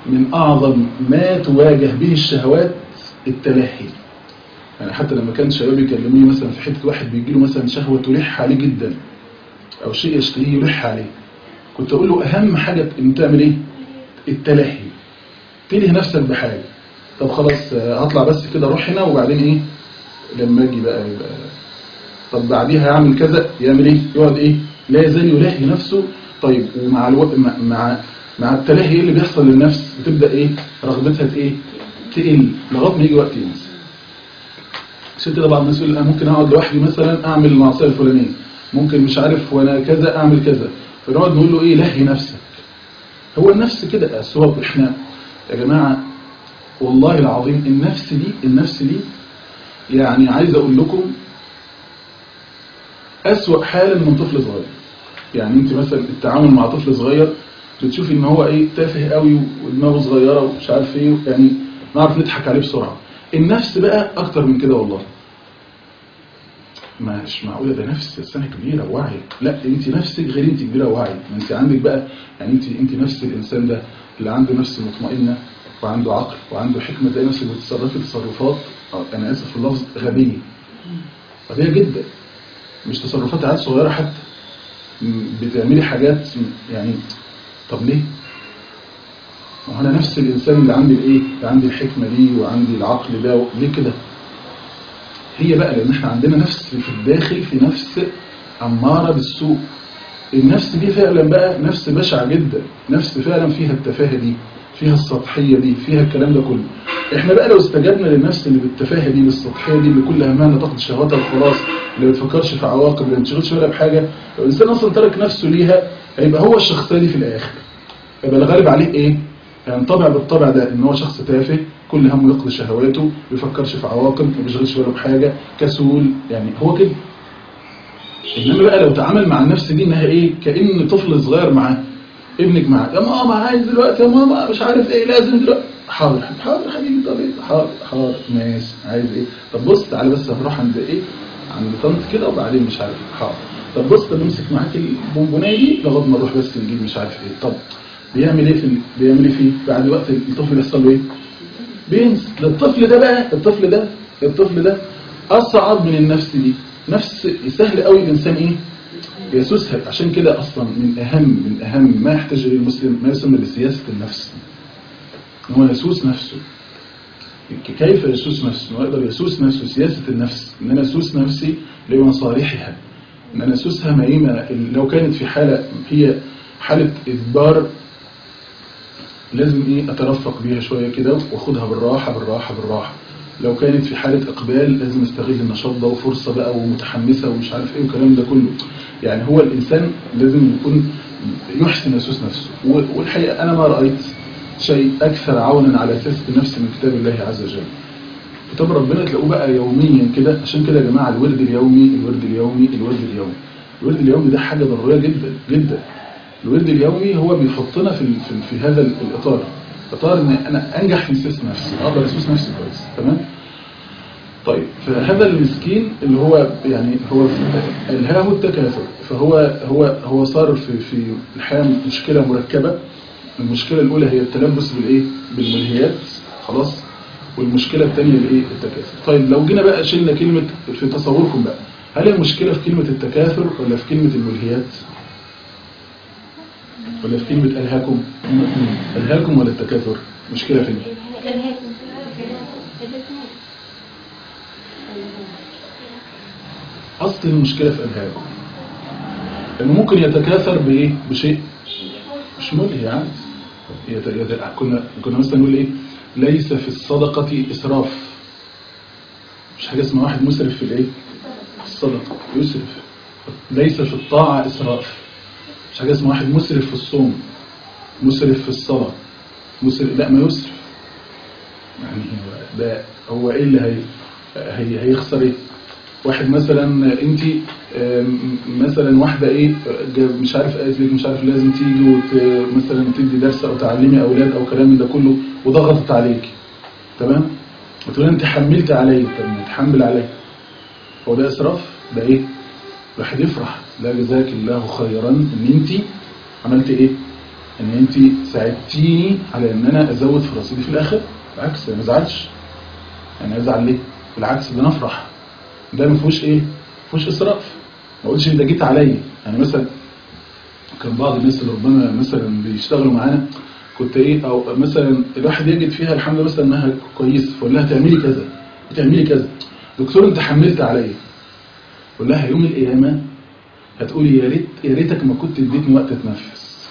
من أعظم ما تواجه به الشهوات التلهي يعني حتى لما كان شباب يكلموني مثلا في حتة واحد بيجي له مثلا شهوة تلح عليه جدا أو شيء يشتهيه يلح عليه كنت أقول له أهم حاجة إن تعمل إيه التلهي تلهي نفسك بحاجة طب خلاص آه، هطلع بس كده أروح هنا وبعدين إيه لما أجي بقى يبقى طب بعديها يعمل كذا يعمل إيه يقعد إيه لا يزال يلهي نفسه طيب ومع الوقت مع مع, مع التلهي إيه اللي بيحصل للنفس بتبدأ إيه رغبتها إيه تقل لغاية ما يجي وقت ينسى عشان كده بعض الناس يقول انا ممكن اقعد لوحدي مثلا اعمل المعصيه الفلانيه ممكن مش عارف وانا كذا اعمل كذا فنقعد نقول له ايه لهي نفسك هو النفس كده الصواب احنا يا جماعه والله العظيم النفس دي النفس دي يعني عايز اقول لكم اسوأ حالا من طفل صغير يعني انت مثلا التعامل مع طفل صغير بتشوفي ان هو ايه تافه قوي ودماغه صغيره ومش عارف ايه يعني نعرف نضحك عليه بسرعه النفس بقى اكتر من كده والله مش معقوله ده نفس سنه كبيره ووعي لا انت نفسك غير انت كبيره ووعي ما انت عندك بقى يعني انت انت نفس الانسان ده اللي عنده نفس مطمئنه وعنده عقل وعنده حكمه تلاقي نفسك بتتصرفي تصرفات آه، انا اسف في اللفظ غبيه غبيه جدا مش تصرفات عيال صغيره حتى م- بتعملي حاجات م- يعني طب ليه؟ ما هو انا نفس الانسان اللي عندي الايه؟ اللي عندي الحكمه دي وعندي العقل ده ليه كده؟ هي بقى لان احنا عندنا نفس في الداخل في نفس اماره بالسوء النفس دي فعلا بقى نفس بشعه جدا نفس فعلا فيها التفاهه دي فيها السطحيه دي فيها الكلام ده كله احنا بقى لو استجبنا للنفس اللي بالتفاهه دي بالسطحيه دي اللي كل همها انها تاخد شهواتها وخلاص اللي ما بتفكرش في عواقب اللي ما بتشغلش بالها بحاجه لو الانسان اصلا ترك نفسه ليها هيبقى هو الشخصيه دي في الاخر يبقى الغالب عليه ايه ينطبع بالطبع ده ان هو شخص تافه كل همه يقضي شهواته ما بيفكرش في عواقب ما بيشغلش باله بحاجه كسول يعني هو كده انما بقى لو تعامل مع النفس دي انها ايه كان طفل صغير معاه ابنك معاه يا ماما عايز دلوقتي يا ماما مش عارف ايه لازم دلوقتي حاضر حاضر حبيبي طب إيه؟ حاضر حاضر ماشي عايز ايه طب بص تعالى بس هنروح عند ايه عند طنط كده وبعدين مش عارف حاضر طب بص طب امسك معاك البونبونيه دي لغايه ما نروح بس نجيب مش عارف ايه طب بيعمل ايه في ال- بيعمل ايه فيه بعد وقت الطفل بيحصل له ايه بينسى ده الطفل ده بقى الطفل ده الطفل ده اصعب من النفس دي نفس سهل قوي الانسان ايه يسوسها عشان كده اصلا من اهم من اهم ما يحتاج اليه المسلم ما يسمى بسياسه النفس ان هو يسوس نفسه كيف يسوس نفسه انه يقدر يسوس نفسه سياسه النفس ان انا اسوس نفسي لمصالحها ان انا اسوسها ما ايه ما- لو كانت في حاله هي حاله اجبار لازم ايه اترفق بيها شويه كده واخدها بالراحه بالراحه بالراحه لو كانت في حاله اقبال لازم استغل النشاط ده وفرصه بقى ومتحمسه ومش عارف ايه والكلام ده كله يعني هو الانسان لازم يكون يحسن يسوس نفسه و- والحقيقه انا ما رايت شيء اكثر عونا على سياسه النفس من كتاب الله عز وجل كتاب ربنا تلاقوه بقى يوميا كده عشان كده يا جماعه الورد اليومي الورد اليومي الورد اليومي الورد اليومي ده حاجه ضروريه جدا جدا الورد اليومي هو بيحطنا في ال- في, في هذا ال- الاطار اطار ان انا انجح في سياسه نفسي اقدر اسوس نفسي كويس تمام طيب فهذا المسكين اللي هو يعني هو الهاه التكاثر فهو هو هو صار في في الحياه مشكله مركبه المشكله الاولى هي التلبس بالايه بالملهيات خلاص والمشكله الثانيه الايه التكاثر طيب لو جينا بقى شلنا كلمه في تصوركم بقى هل المشكله في كلمه التكاثر ولا في كلمه الملهيات ولا في كلمه الهاكم الهاكم ولا التكاثر مشكله فين اصل المشكله في الهاكم انه ممكن يتكاثر بايه بشيء مش ملهي عادي يت... يت... كنا كنا مثلا نقول ايه ليس في الصدقه اسراف مش حاجه اسمها واحد مسرف في الايه في الصدقه يسرف ليس في الطاعه اسراف مش حاجه اسمها واحد مسرف في الصوم مسرف في الصلاه مسرف لا ما يسرف يعني هو ده هو ايه اللي هي هي هيخسر ايه واحد مثلا انت مثلا واحده ايه جاب- مش عارف قالت لك مش عارف لازم تيجي وت مثلا تدي درس او تعلمي اولاد او كلام من ده كله وضغطت عليك تمام وتقول انت حملت علي طب ما تحمل علي هو ده اسراف ده ايه الواحد يفرح لا جزاك الله خيرا ان انت عملت ايه ان انت ساعدتيني على ان انا ازود في رصيدي في الاخر بالعكس انا ما ازعلش انا ازعل ليه بالعكس ده انا افرح ده ما فيهوش ايه ما فيهوش اسراف ما اقولش ده جيت عليا يعني مثلا كان بعض الناس اللي ربما مثلا بيشتغلوا معانا كنت ايه او مثلا الواحد يجد فيها الحمد لله مثلا انها كويس فاقول لها تعملي كذا بتعملي كذا دكتور انت حملت عليا اقول لها يوم القيامه هتقولي يا ريت يا ريتك ما كنت اديتني وقت اتنفس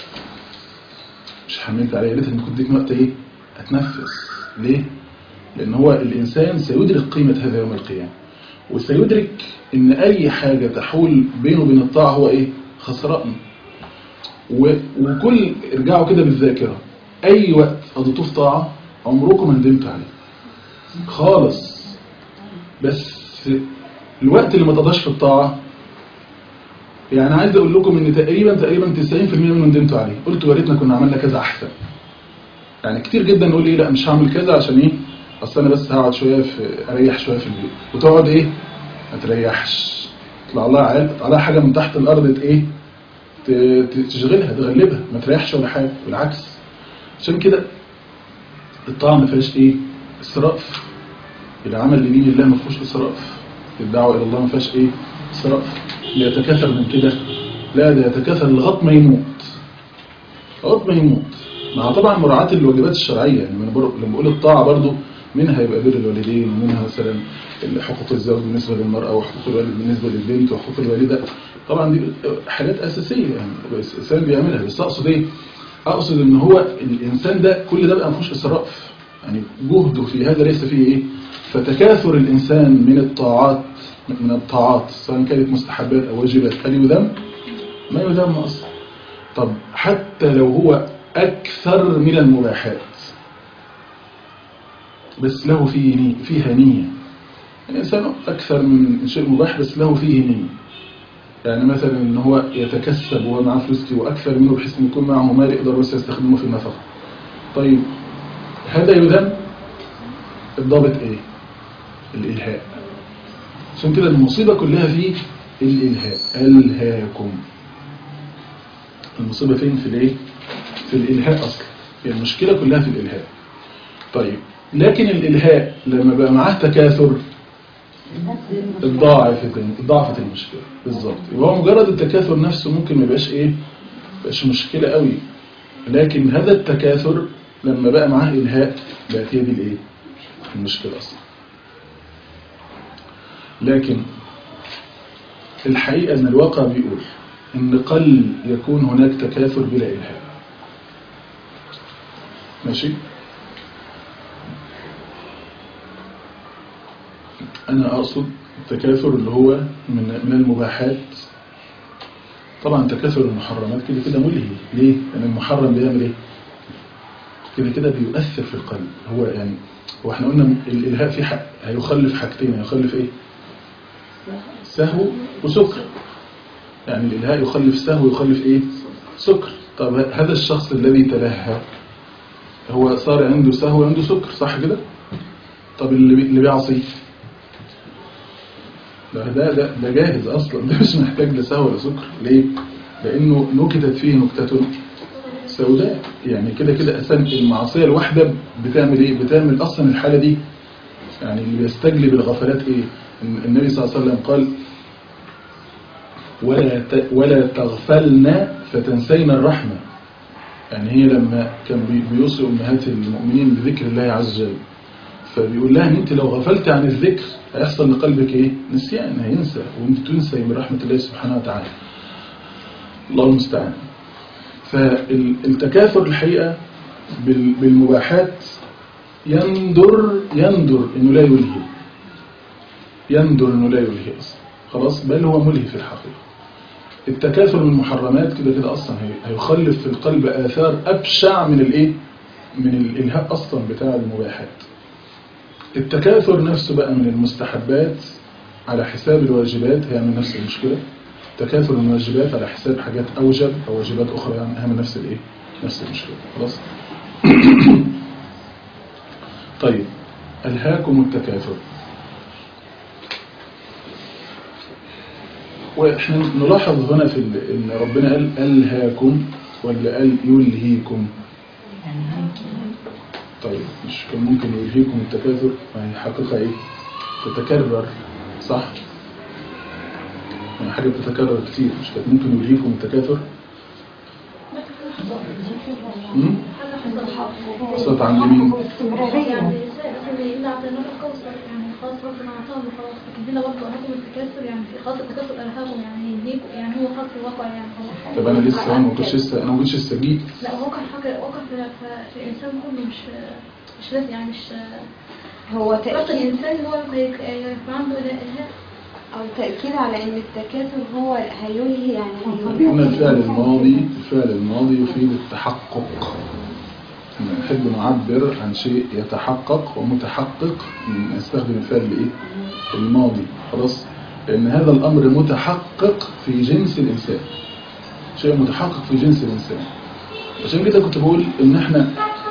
مش حملت عليا يا ريتك ما كنت اديتني وقت ايه اتنفس ليه لان هو الانسان سيدرك قيمه هذا يوم القيامه وسيدرك ان اي حاجه تحول بينه وبين الطاعه هو ايه خسران و- وكل ارجعوا كده بالذاكره اي وقت قضيتوه في طاعه عمركم ما ندمتوا عليه خالص بس الوقت اللي ما تقضاش في الطاعه يعني عايز اقول لكم ان تقريبا تقريبا 90% منه ندمتوا عليه قلتوا يا ريتنا كنا عملنا كذا احسن يعني كتير جدا نقول ايه لا مش هعمل كذا عشان ايه اصل انا بس هقعد شويه في اريح شويه في البيت وتقعد ايه ما تريحش يطلع لها عيال يطلع لها حاجه من تحت الارض ت- ايه ت- ت- تشغلها تغلبها ما تريحش ولا حاجه بالعكس عشان كده الطاعه ما فيهاش ايه اسراف العمل لدين الله ما فيهوش اسراف الدعوه الى الله ما فيهاش ايه اسراف اللي يتكاثر من كده لا ده يتكاثر لغايه ما يموت لغايه ما يموت مع طبعا مراعاه الواجبات الشرعيه يعني من بر- لما بقول الطاعه برضو منها يبقى بر الوالدين ومنها مثلا حقوق الزوج بالنسبه للمراه وحقوق الوالد بالنسبه للبنت وحقوق الوالده طبعا دي حاجات اساسيه يعني بس الانسان بيعملها بس اقصد ايه اقصد ان هو الانسان ده كل ده بقى ما فيهوش اسراف يعني جهده في هذا ليس فيه ايه فتكاثر الانسان من الطاعات من الطاعات سواء كانت مستحبات او واجبات هل يذم ما يذم اصلا طب حتى لو هو اكثر من المباحات بس له فيه نية فيها نية الإنسان أكثر من شيء مباح بس له فيه نية يعني مثلا إن هو يتكسب وهو معاه فلوس كتير وأكثر منه بحيث إن يكون معه مال يقدر بس يستخدمه في النفقة طيب هذا يذم الضابط إيه؟ الإلهاء عشان كده المصيبة كلها في الإلهاء ألهاكم المصيبة فين في الإيه؟ في الإلهاء أصلا يعني المشكلة كلها في الإلهاء طيب لكن الإلهاء لما بقى معاه تكاثر اتضاعفت اتضاعفت المشكلة بالظبط يبقى هو مجرد التكاثر نفسه ممكن ما يبقاش ايه مش مشكلة قوي لكن هذا التكاثر لما بقى معاه إلهاء بقت هي دي الايه المشكلة أصلا لكن الحقيقة أن الواقع بيقول إن قل يكون هناك تكاثر بلا إلهاء ماشي أنا أقصد التكاثر اللي هو من من المباحات طبعا تكاثر المحرمات كده كده ملهي ليه؟ لأن المحرم بيعمل إيه؟ كده كده بيؤثر في القلب هو يعني هو احنا قلنا الإلهاء في حق هيخلف حاجتين هيخلف إيه؟ سهو وسكر يعني الإلهاء يخلف سهو ويخلف إيه؟ سكر طب هذا الشخص الذي تلهى هو صار عنده سهو وعنده سكر صح كده؟ طب اللي بي- اللي بيعصي لا ده ده ده جاهز اصلا ده مش محتاج لا سهو ولا سكر ليه لانه نكتت فيه نكته سوداء يعني كده كده اساسا المعصيه الواحده بتعمل ايه بتعمل اصلا الحاله دي يعني اللي بيستجلب الغفلات ايه إن النبي صلى الله عليه وسلم قال ولا ت- ولا تغفلن فتنسين الرحمه يعني هي لما كان بي- بيوصي امهات المؤمنين بذكر الله عز وجل فبيقول لها ان انت لو غفلت عن الذكر هيحصل لقلبك ايه نسيان هينسى وانت تنسى من رحمه الله سبحانه وتعالى الله المستعان فالتكاثر الحقيقه بال- بالمباحات يندر يندر انه لا يلهي يندر انه لا يلهي اصلا خلاص بل هو ملهي في الحقيقه التكاثر من المحرمات كده كده اصلا هي- هيخلف في القلب اثار ابشع من الايه من الالهاء اصلا بتاع المباحات التكاثر نفسه بقى من المستحبات على حساب الواجبات هيعمل نفس المشكلة تكاثر الواجبات على حساب حاجات أوجب أو واجبات أخرى يعني هيعمل نفس الإيه؟ نفس المشكلة خلاص طيب ألهاكم التكاثر وإحنا نلاحظ هنا في ال- إن ربنا قال ألهاكم ولا قال يلهيكم طيب مش كان ممكن يلهيكم التكاثر ما هي حقيقة ايه تتكرر صح يعني حاجة بتتكرر كتير مش كانت ممكن يلهيكم التكاثر امم وصلت عند مين يعني إلا أعطيناك الكوثر يعني خلاص ربنا أعطاهم خلاص لكن هنا برضه ألهاكم التكاثر يعني في خاص التكاثر ألهاهم يعني يهديكم يعني هو خاص الواقع يعني خلاص طب انا لسه انا ما كنتش لسه انا ما كنتش لسه جيت لا واقع حاجة واقع في, في, في الإنسان كله مش مش لازم يعني مش هو ربط تأكيد الإنسان هو اللي يبقى عنده إله أو تأكيد على إن التكاثر هو هيلهي يعني هيلهي هنا الفعل الماضي الفعل الماضي يفيد التحقق نحب نعبر عن شيء يتحقق ومتحقق نستخدم الفعل الايه الماضي خلاص لان هذا الامر متحقق في جنس الانسان شيء متحقق في جنس الانسان عشان كده كنت بقول ان احنا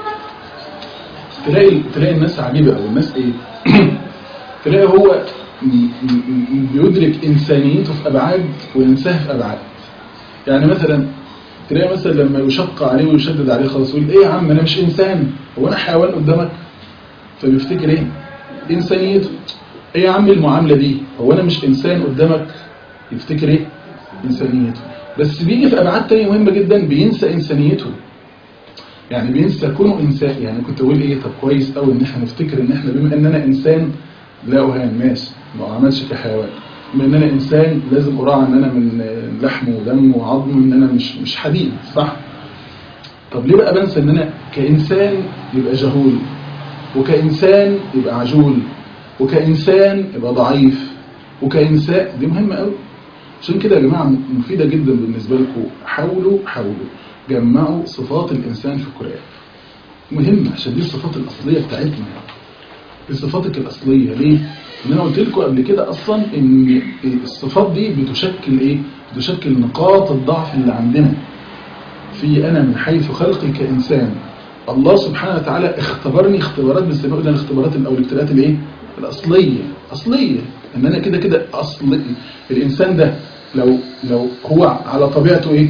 تلاقي تلاقي الناس عجيبه قوي الناس ايه تلاقي هو م- م- م- بيدرك انسانيته في ابعاد وينساها في ابعاد يعني مثلا تلاقي مثلا لما يشق عليه ويشدد عليه خلاص يقول ايه يا عم انا مش انسان هو انا حيوان قدامك فبيفتكر ايه انسانيته ايه يا عم المعامله دي هو انا مش انسان قدامك يفتكر ايه انسانيته بس بيجي في ابعاد تانية مهمه جدا بينسى انسانيته يعني بينسى كونه انسان يعني كنت اقول ايه طب كويس قوي ان احنا نفتكر ان احنا بما ان انا انسان لا اهان ماشي ما عملش كحيوان بما ان انا انسان لازم اراعي ان انا من لحم ودم وعظم ان انا مش مش حديد صح طب ليه بقى بنسى ان انا كانسان يبقى جهول وكانسان يبقى عجول وكانسان يبقى ضعيف وكانسان دي مهمه قوي عشان كده يا جماعه مفيده جدا بالنسبه لكم حاولوا حاولوا جمعوا صفات الانسان في القران مهم عشان دي الصفات الاصليه بتاعتنا دي صفاتك الاصليه ليه ان انا قلت لكم قبل كده اصلا ان الصفات دي بتشكل ايه بتشكل نقاط الضعف اللي عندنا في انا من حيث خلقي كانسان الله سبحانه وتعالى اختبرني اختبارات بنسميها قلنا الاختبارات او الابتلاءات الايه الاصليه اصليه ان انا كده كده اصل الانسان ده لو لو هو على طبيعته ايه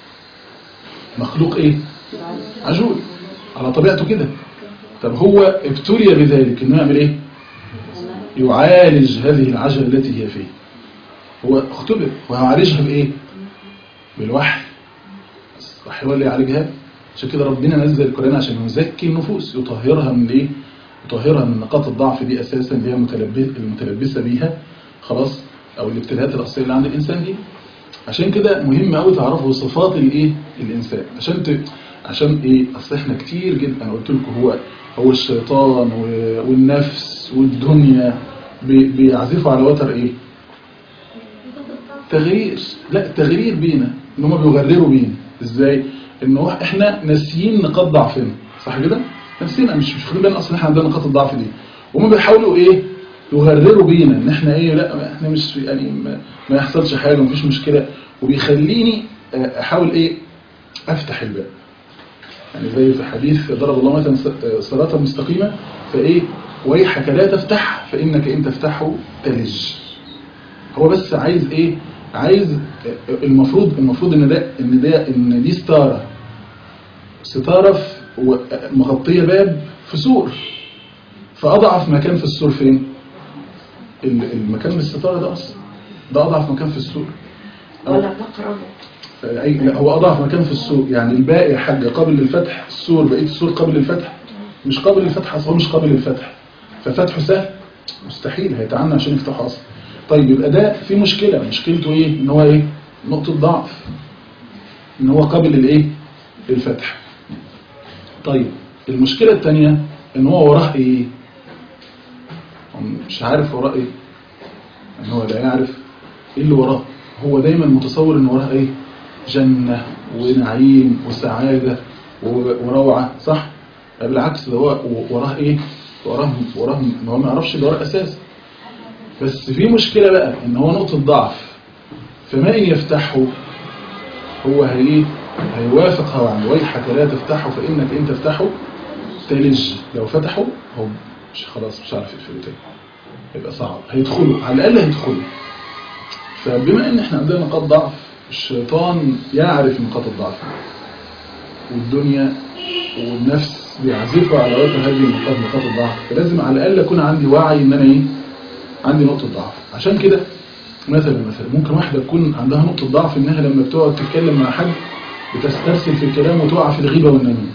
مخلوق ايه عجول على طبيعته كده طب هو ابتلي بذلك انه يعمل ايه يعالج هذه العجلة التي هي فيه هو اختبر وهيعالجها بايه بالوحي الوحي هو اللي يعالجها عشان كده ربنا نزل القرآن عشان يزكي النفوس يطهرها من ايه يطهرها من نقاط الضعف دي اساسا اللي هي متلبس المتلبسه بيها خلاص او الابتلاءات الاصليه اللي عند الانسان دي عشان كده مهم قوي تعرفوا صفات الايه الانسان عشان ت... عشان ايه اصل احنا كتير جدا انا قلت لكم هو هو الشيطان و- والنفس والدنيا بي- بيعزفوا على وتر ايه تغرير لا تغرير بينا ان هم بيغرروا بينا ازاي ان هو احنا ناسيين نقاط ضعفنا صح كده ناسيين مش مش واخدين بالنا اصلا احنا عندنا نقاط الضعف دي وهم بيحاولوا ايه يغرروا بينا ان احنا ايه لا احنا مش يعني ما, ما يحصلش حاجه مفيش مشكله وبيخليني آه، احاول ايه افتح الباب يعني زي في حديث ضرب الله مثلا س- صراطا مستقيمة فايه ويحك لا تفتح فانك ان تفتحه تلج هو بس عايز ايه عايز المفروض المفروض ان ده ان ده ان دي ستاره ستاره في و- مغطيه باب في سور فاضعف مكان في السور فين ال- المكان من الستاره ده اصلا ده اضعف مكان في السور ولا تقربوا أي لا هو أضعف مكان في السور يعني الباقي يا حاجة قابل للفتح السور بقية السور قابل للفتح مش قابل للفتح أصلا هو مش قابل للفتح ففتحه سهل مستحيل هيتعنى عشان يفتحه أصلا طيب يبقى ده في مشكلة مشكلته إيه إن هو إيه نقطة ضعف إن هو قابل للإيه للفتح طيب المشكلة الثانية إن هو وراه إيه هو مش عارف وراه إيه إن هو لا يعرف إيه اللي وراه هو دايما متصور إن وراه إيه جنة ونعيم وسعادة و- وروعة صح بالعكس ده هو وراه ايه وراه وراه ما هو ما يعرفش اللي وراه اساسا بس في مشكلة بقى ان هو نقطة ضعف فما ان يفتحه هو هي هيوافق هو عن ويحك لا تفتحه فانك ان تفتحه تلج لو فتحه هو مش خلاص مش عارف يقفله تاني يبقى صعب هيدخلوا على الاقل هيدخلوا فبما ان احنا عندنا نقاط ضعف الشيطان يعرف نقاط الضعف والدنيا والنفس بيعزفوا على وتر هذه النقاط نقاط الضعف فلازم على الاقل اكون عندي وعي ان انا ايه عندي نقطه ضعف عشان كده مثلا مثلا ممكن واحده تكون عندها نقطه ضعف انها لما بتقعد تتكلم مع حد بتسترسل في الكلام وتقع في الغيبه والنميمه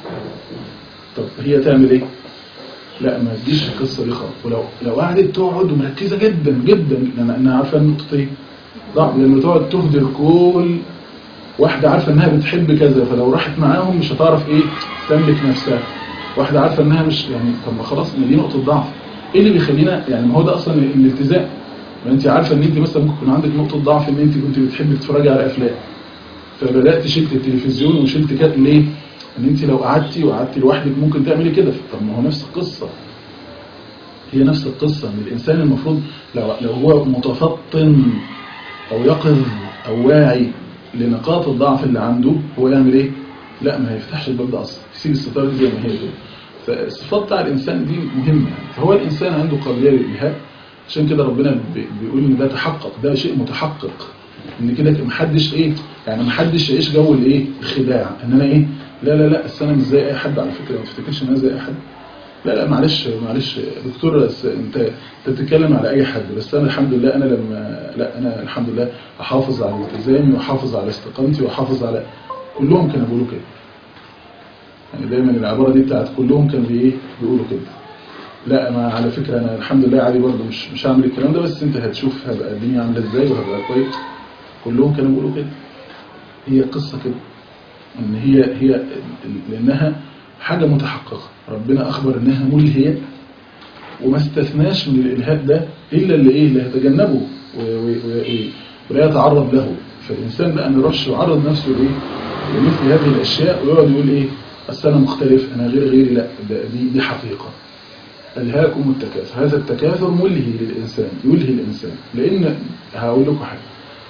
طب هي تعمل ايه لا ما تجيش القصه دي خالص ولو لو قعدت تقعد ومركزه جدا جدا لان انا عارفه النقطه ايه ضعف لما تقعد تهدر كل واحده عارفه انها بتحب كذا فلو راحت معاهم مش هتعرف ايه تملك نفسها واحده عارفه انها مش يعني طب ما خلاص ما دي نقطه ضعف ايه اللي بيخلينا يعني ما هو ده اصلا الالتزام ما انت عارفه ان انت مثلا ممكن يكون عندك نقطه ضعف ان انت كنت بتحبي تتفرجي على افلام فبدات شلت التلفزيون وشلت كده ليه ان انت لو قعدتي وقعدتي لوحدك ممكن تعملي كده طب ما هو نفس القصه هي نفس القصه ان الانسان المفروض لو لو هو متفطن او يقظ او واعي لنقاط الضعف اللي عنده هو يعمل ايه لا ما هيفتحش الباب ده اصلا يسيب الستاره دي زي ما هي كده فالصفات بتاع الانسان دي مهمه يعني فهو الانسان عنده قابليه للالهام عشان كده ربنا بي- بيقول ان ده تحقق ده شيء متحقق ان كده محدش ايه يعني محدش يعيش جو الايه الخداع ان انا ايه لا لا لا أصل انا مش زي اي حد على فكره ما تفتكرش ان انا زي اي حد لا لا معلش معلش دكتور بس انت انت بتتكلم على اي حد بس انا الحمد لله انا لما لا انا الحمد لله احافظ على التزامي واحافظ على استقامتي واحافظ على كلهم كانوا بيقولوا كده يعني دايما العباره دي بتاعت كلهم كانوا ايه بيقولوا كده لا انا على فكره انا الحمد لله عادي برضه مش مش هعمل الكلام ده بس انت هتشوف هبقى الدنيا عامله ازاي وهبقى كويس كلهم كانوا بيقولوا كده هي قصه كده ان هي هي لانها حاجه متحققه ربنا اخبر انها ملهيه وما استثناش من الالهاء ده الا اللي ايه اللي هيتجنبه و- و- و- ولا يتعرض له فالانسان بقى ما يروحش يعرض نفسه لايه لمثل هذه الاشياء ويقعد يقول ايه اصل انا مختلف انا غير غيري لا ده دي دي حقيقه ألهاكم التكاثر هذا التكاثر ملهي للإنسان يلهي الإنسان لأن هقول لكم حاجة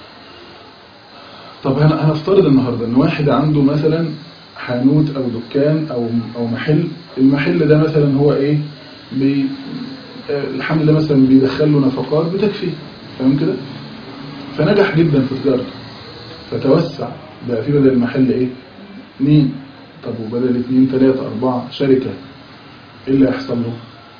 طب هن- هنفترض النهاردة أن واحد عنده مثلا حانوت أو دكان أو أو محل المحل ده مثلا هو إيه بي آه، الحمد لله مثلا بيدخل له نفقات بتكفي فاهم كده فنجح جدا في تجارته فتوسع بقى في بدل المحل إيه اثنين طب وبدل اثنين ثلاثة أربعة شركة ايه اللي هيحصل له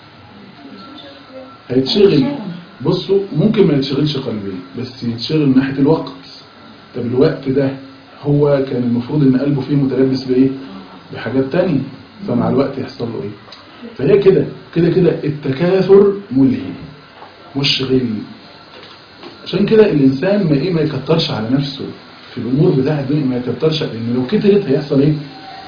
هيتشغل بصوا ممكن ما يتشغلش قلبيا بس يتشغل من ناحية الوقت طب الوقت ده هو كان المفروض ان قلبه فيه متلبس بايه بحاجات تانية فمع الوقت يحصل له ايه فهي كده كده كده التكاثر ملهي مشغل عشان كده الانسان ما ايه ما يكترش على نفسه في الامور بتاعه الدنيا ما يكترش لان لو كترت هيحصل ايه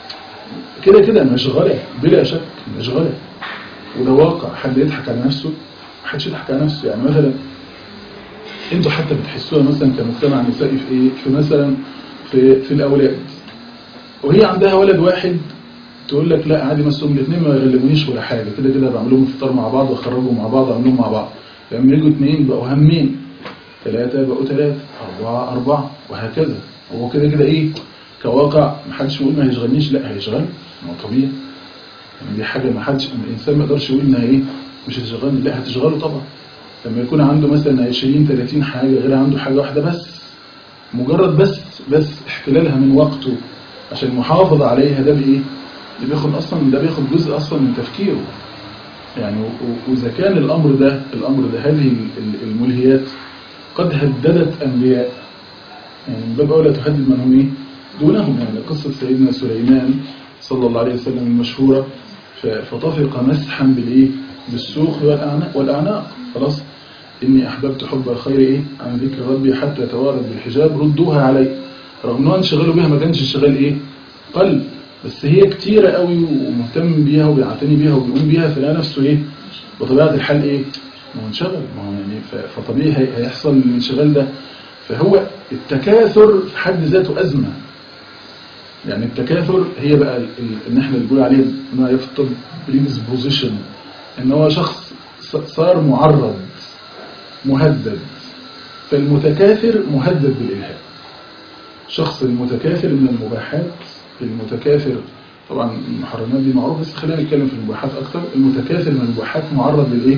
كده كده مشغله بلا شك مشغله وده واقع حد يضحك على نفسه محدش يضحك على نفسه يعني مثلا انتوا حتى بتحسوها مثلا كمجتمع نسائي في ايه في مثلا في في الاولاد وهي عندها ولد واحد تقول لك لا عادي مسهم الاثنين ما يغلبونيش ولا حاجه كده كده بعمل لهم فطار مع بعض واخرجهم مع بعض واعمل لهم مع بعض لما يجوا اثنين بقوا همين ثلاثه بقوا ثلاثه اربعه اربعه وهكذا هو كده كده ايه كواقع ما حدش يقول ما هيشغلنيش لا هيشغل ما هو طبيعي يعني دي حاجه ما حدش الانسان ما يقدرش يقول انها ايه مش هتشغلني لا هتشغله طبعا لما يكون عنده مثلا 20 30 حاجه غير عنده حاجه واحده بس مجرد بس بس احتلالها من وقته عشان المحافظه عليها ده بايه ده بياخد اصلا ده بياخد جزء اصلا من تفكيره يعني و- و- واذا كان الامر ده الامر ده هذه ال- ال- الملهيات قد هددت انبياء يعني من باب اولى تهدد من هم ايه دونهم يعني قصه سيدنا سليمان صلى الله عليه وسلم المشهوره ف- فطفق مسحا بالايه بالسوق والأعناق, والأعناق خلاص إني أحببت حب الخير إيه عن ذكر ربي حتى توارد بالحجاب ردوها علي رغم أنه انشغلوا بها ما كانش انشغال إيه قلب بس هي كتيرة قوي ومهتم بيها وبيعتني بيها وبيقوم بيها فلا نفسه إيه بطبيعة الحال إيه ما هو انشغل ما هو يعني ف- فطبيعي هي- هيحصل الانشغال ده فهو التكاثر في حد ذاته أزمة يعني التكاثر هي بقى ال- ال- ان احنا اللي بنقول عليه ان هو يفضل بريدisposition ان هو شخص ص- صار معرض مهدد فالمتكاثر مهدد بالإلهام شخص المتكاثر من المباحات المتكاثر طبعا المحرمات دي معروف بس خلينا نتكلم في المباحات اكتر المتكاثر من المباحات معرض للايه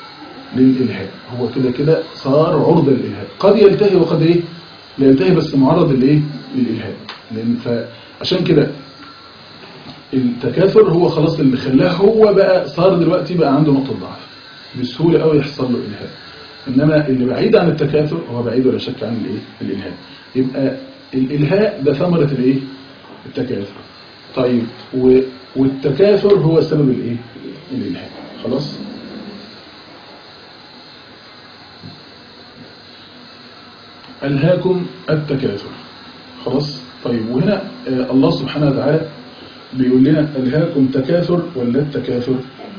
للإلهام هو كده كده صار عرضة للإلهام قد يلتهي وقد ايه لا يلتهي بس معرض للايه للإلهام لأن فعشان كده التكاثر هو خلاص اللي خلاه هو بقى صار دلوقتي بقى عنده نقطة ضعف بسهولة قوي يحصل له إلهاء إنما اللي بعيد عن التكاثر هو بعيد ولا شك عن الإيه الإلهاء يبقى الإلهاء ده ثمرة الإيه التكاثر طيب و... والتكاثر هو سبب الإيه الإلهاء خلاص ألهاكم التكاثر خلاص طيب وهنا آه، الله سبحانه وتعالى بيقول لنا ألهاكم تكاثر ولا التكاثر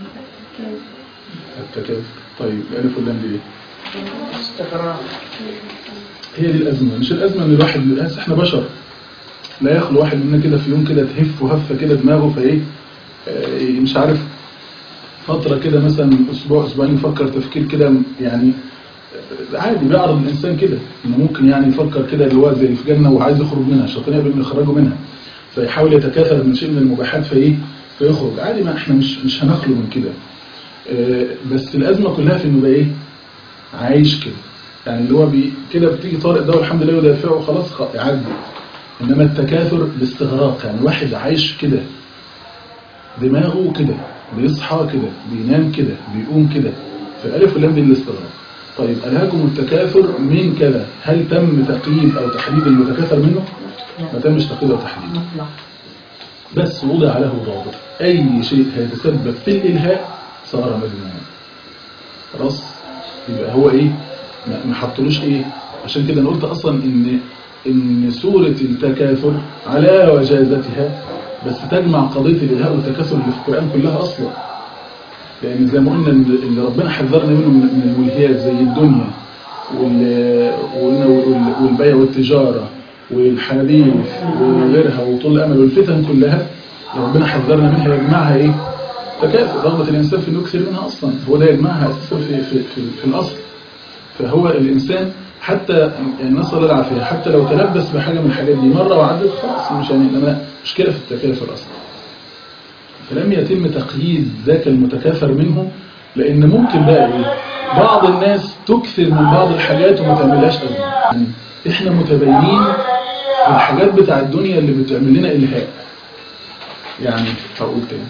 التكاثر طيب الألف واللام دي إيه؟ استغراب هي دي الأزمة مش الأزمة إن الواحد بس إحنا بشر لا يخلو واحد مننا كده في يوم كده تهف وهفة كده دماغه فإيه آه، مش عارف فترة كده مثلا أسبوع أسبوعين يفكر تفكير كده يعني آه، عادي بيعرض الإنسان كده إنه ممكن يعني يفكر كده اللي هو زي اللي في جنة وعايز يخرج منها الشيطان يقبل إنه يخرجه منها فيحاول يتكاثر من شيء من المباحات فإيه فيخرج عادي ما إحنا مش مش هنخلو من كده آه، بس الأزمة كلها في إنه بقى إيه عايش كده يعني اللي هو بي كده بتيجي طارق ده والحمد لله يدافعه وخلاص خ- يعدي انما التكاثر باستغراق يعني واحد عايش كده دماغه كده بيصحى كده بينام كده بيقوم كده فالف واللام دي الاستغراق طيب ألهاكم التكاثر من كذا هل تم تقييد أو تحديد المتكاثر منه؟ ما تمش تقييد أو تحديد مطلق بس وضع له ضابط أي شيء هيتسبب في الإلهاء صار مذموما خلاص يبقى هو إيه ما ما حطلوش إيه عشان كده أنا قلت أصلا إن إن سورة التكاثر على وجازتها بس تجمع قضية الإلهاء والتكاثر اللي في القرآن كلها أصلا لأن زي ما قلنا إن اللي ربنا حذرنا منه من من الملهيات زي الدنيا وال- وقلنا وال- والبيع والتجارة والحديث وغيرها وطول الأمل والفتن كلها اللي ربنا حذرنا منها يجمعها إيه؟ تكاثر رغبة الإنسان في إنه يكثر منها أصلا هو ده يجمعها أساسا في, في, في, في الأصل فهو الإنسان حتى يعني نسأل الله العافية حتى لو تلبس بحاجة من الحاجات دي مرة وعدت خلاص مش يعني إنما مشكلة في التكاثر أصلا فلم يتم تقييد ذاك المتكاثر منه لأن ممكن بقى إيه بعض الناس تكثر من بعض الحاجات وما تعملهاش أزمة يعني إحنا متبينين الحاجات بتاع الدنيا اللي بتعمل لنا إلهاء يعني هقول تاني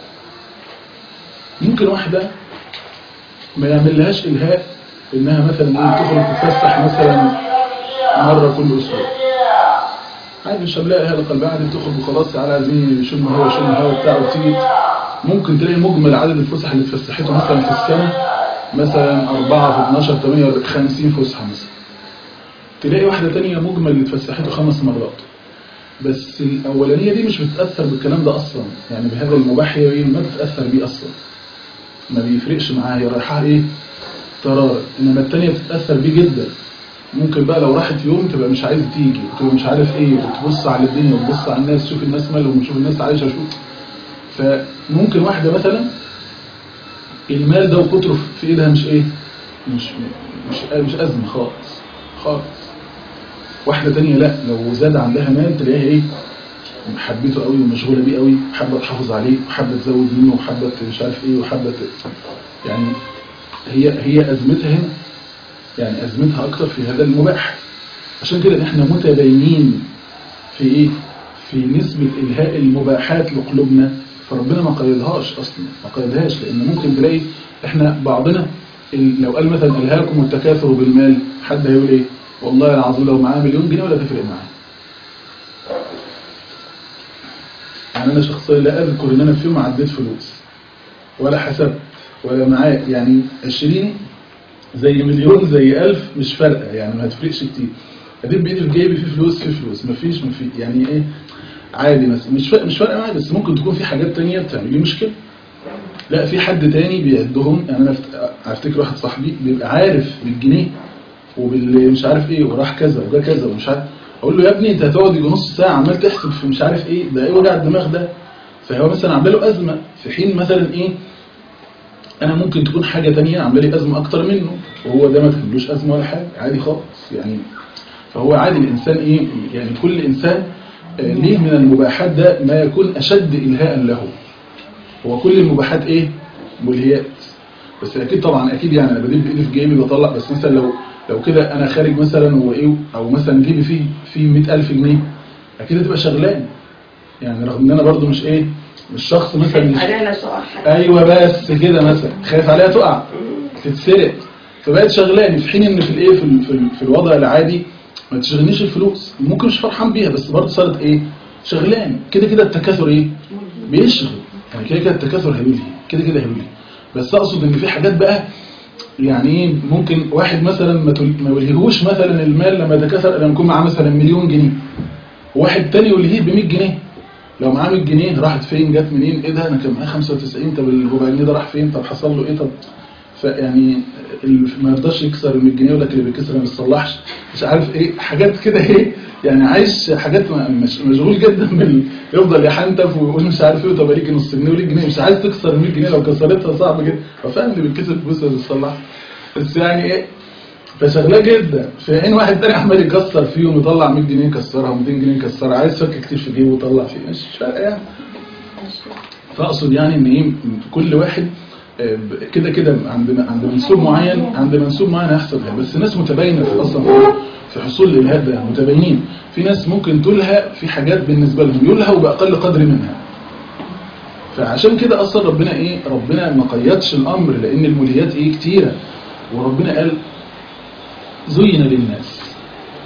ممكن واحدة ما يعملهاش إلهاء إنها مثلا إيه تخرج تتفسح مثلا مرة كل أسبوع عادي مش هنلاقي اهل قلبها عادي بتخرج وخلاص تعالى عايزين يشم هوا يشم هوا بتاع وتيجي ممكن تلاقي مجمل عدد الفسح اللي اتفسحته مثلا في السنة مثلا 4 في 12 8 50 فسحة مثلا تلاقي واحدة تانية مجمل اللي اتفسحته خمس مرات بس الأولانية دي مش بتتأثر بالكلام ده أصلا يعني بهذا المباح هي ما بتتأثر بيه أصلا ما بيفرقش معاها هي رايحة إيه طرارة إنما التانية بتتأثر بيه جدا ممكن بقى لو راحت يوم تبقى مش عايزة تيجي وتبقى مش عارف ايه وتبص على الدنيا وتبص على الناس تشوف الناس مالهم وتشوف الناس عايشة شوف فممكن واحدة مثلا المال ده وكتره في ايدها مش ايه مش مش مش أزمة خالص خالص واحدة تانية لا لو زاد عندها مال تلاقيها ايه حبيته قوي ومشغولة بيه قوي وحابة تحافظ عليه وحابة تزود منه وحابة مش عارف ايه وحابة ت- يعني هي هي أزمتها هنا يعني أزمتها أكتر في هذا المباح عشان كده احنا متباينين في ايه في نسبة إلهاء المباحات لقلوبنا فربنا ما قيدهاش أصلا ما قيدهاش لأن ممكن تلاقي احنا بعضنا ال- لو قال مثلا إلهاكم التكاثر بالمال حد هيقول ايه والله العظيم لو معاه مليون جنيه ولا تفرق معاه يعني أنا شخصيا لا أذكر إن أنا في يوم عديت فلوس ولا حسبت ولا معايا يعني 20 زي مليون زي ألف مش فارقة يعني ما هتفرقش كتير أديب بإيدي في جيبي في فلوس في فلوس مفيش مفيش يعني إيه عادي مثلا مش فارقة مش فارقة معايا بس ممكن تكون في حاجات تانية بتعمل لي مشكلة لا في حد تاني بيعدهم يعني أنا أفت- أفتكر واحد صاحبي بيبقى عارف بالجنيه وبال مش عارف إيه وراح كذا وجا كذا ومش عارف أقول له يا ابني أنت هتقعد يجي نص ساعة عمال تحسب في مش عارف إيه ده إيه وجع الدماغ ده فهو مثلا عامله له أزمة في حين مثلا إيه انا ممكن تكون حاجة تانية عامله لي ازمة اكتر منه وهو ده ما تخلوش ازمة ولا حاجة عادي خالص يعني فهو عادي الانسان ايه يعني كل انسان آه، ليه من المباحات ده ما يكون اشد الهاء له هو كل المباحات ايه ملهيات بس اكيد طبعا اكيد يعني انا بديب بايدي في جيبي بطلع بس مثلا لو لو كده انا خارج مثلا وايه او مثلا جيبي فيه فيه 100000 جنيه اكيد هتبقى شغلان يعني رغم ان انا برضو مش ايه مش شخص مثلا مش علينا سؤال حد ايوه بس كده مثلا خايف عليها تقع تتسرق فبقت شغلاني في حين ان في الايه في, ال- في, ال- في الوضع العادي ما تشغلنيش الفلوس ممكن مش فرحان بيها بس برضه صارت ايه شغلاني كده كده التكاثر ايه بيشغل يعني كده كده التكاثر هيلهي كده كده هيلهي بس اقصد ان في حاجات بقى يعني ايه ممكن واحد مثلا ما تل- ما يلهيهوش مثلا المال لما يتكاثر لما يكون معاه مثلا مليون جنيه واحد تاني يلهيه ب 100 جنيه لو معاه 100 جنيه راحت فين جت منين ايه ده انا كان معايا 95 طب الربع جنيه ده راح فين طب حصل له ايه طب فيعني اللي ما يرضاش يكسر ال 100 جنيه يقول لك اللي بيكسر ما بيصلحش مش عارف ايه حاجات كده ايه يعني عايش حاجات ما- مش مشغول جدا بال يفضل يحنتف ويقول مش عارف ايه طب ليك نص جنيه وليك جنيه مش عايز تكسر ال 100 جنيه لو كسرتها صعب جدا هو فعلا اللي بيتكسر فلوس ما بيصلحش بس يعني ايه فشغلاه جدا في عين واحد تاني عمال يكسر فيهم يطلع 100 جنيه يكسرها و200 جنيه يكسرها عايز فك كتير في جيبه ويطلع فيه مش فارقه يعني فاقصد يعني ان ايه كل واحد آه، ب- كده كده عند عند منسوب معين عند منسوب معين هيحصل ده بس الناس متباينه في اصلا في- في حصول الالهاء ده متباينين في ناس ممكن تلهى في حاجات بالنسبه لهم يلهى باقل قدر منها فعشان كده اصلا ربنا ايه ربنا ما قيدش الامر لان الملهيات ايه كتيره وربنا قال زين للناس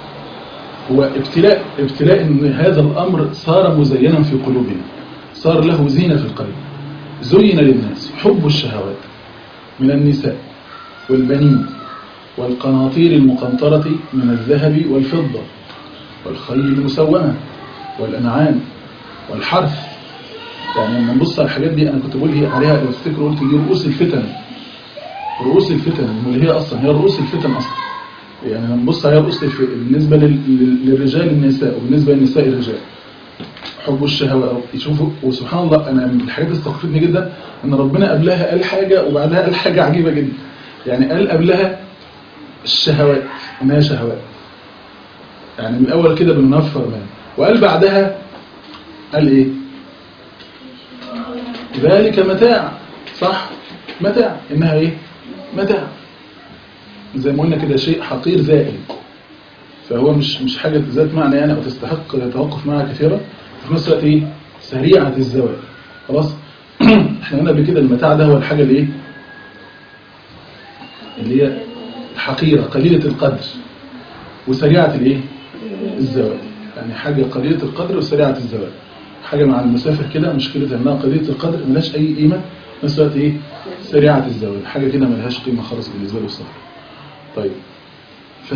هو ابتلاء ابتلاء ان هذا الامر صار مزينا في قلوبنا صار له زينه في القلب زين للناس حب الشهوات من النساء والبنين والقناطير المقنطرة من الذهب والفضة والخيل المسومة والأنعام والحرث يعني لما نبص على الحاجات دي أنا كنت بقول هي عليها لو تفتكروا قلت دي رؤوس الفتن رؤوس الفتن اللي هي أصلا هي رؤوس الفتن أصلا يعني لما نبص عليها رؤوس الفتن بالنسبة لل- لل- للرجال النساء وبالنسبة للنساء الرجال حب الشهوة يشوفوا وسبحان الله أنا من الحاجات اللي استوقفتني جدا أن ربنا قبلها قال حاجة وبعدها قال حاجة عجيبة جدا يعني قال قبلها الشهوات إنها شهوات يعني من الأول كده بننفر منها وقال بعدها قال إيه ذلك متاع صح متاع إنها إيه متاع زي ما قلنا كده شيء حقير زائل فهو مش مش حاجة ذات معنى يعني أو تستحق توقف معها كثيرا في نفس الوقت إيه سريعة الزوال خلاص احنا قلنا قبل كده المتاع ده هو الحاجة اللي إيه اللي هي حقيرة قليلة القدر وسريعة الإيه الزوال يعني حاجة قليلة القدر وسريعة الزوال حاجة مع المسافر كده مشكلة انها قليلة القدر ملهاش اي قيمة في نفس الوقت ايه سريعة الزوال حاجة كده ملهاش قيمة خالص بالنسبة له السفر طيب ف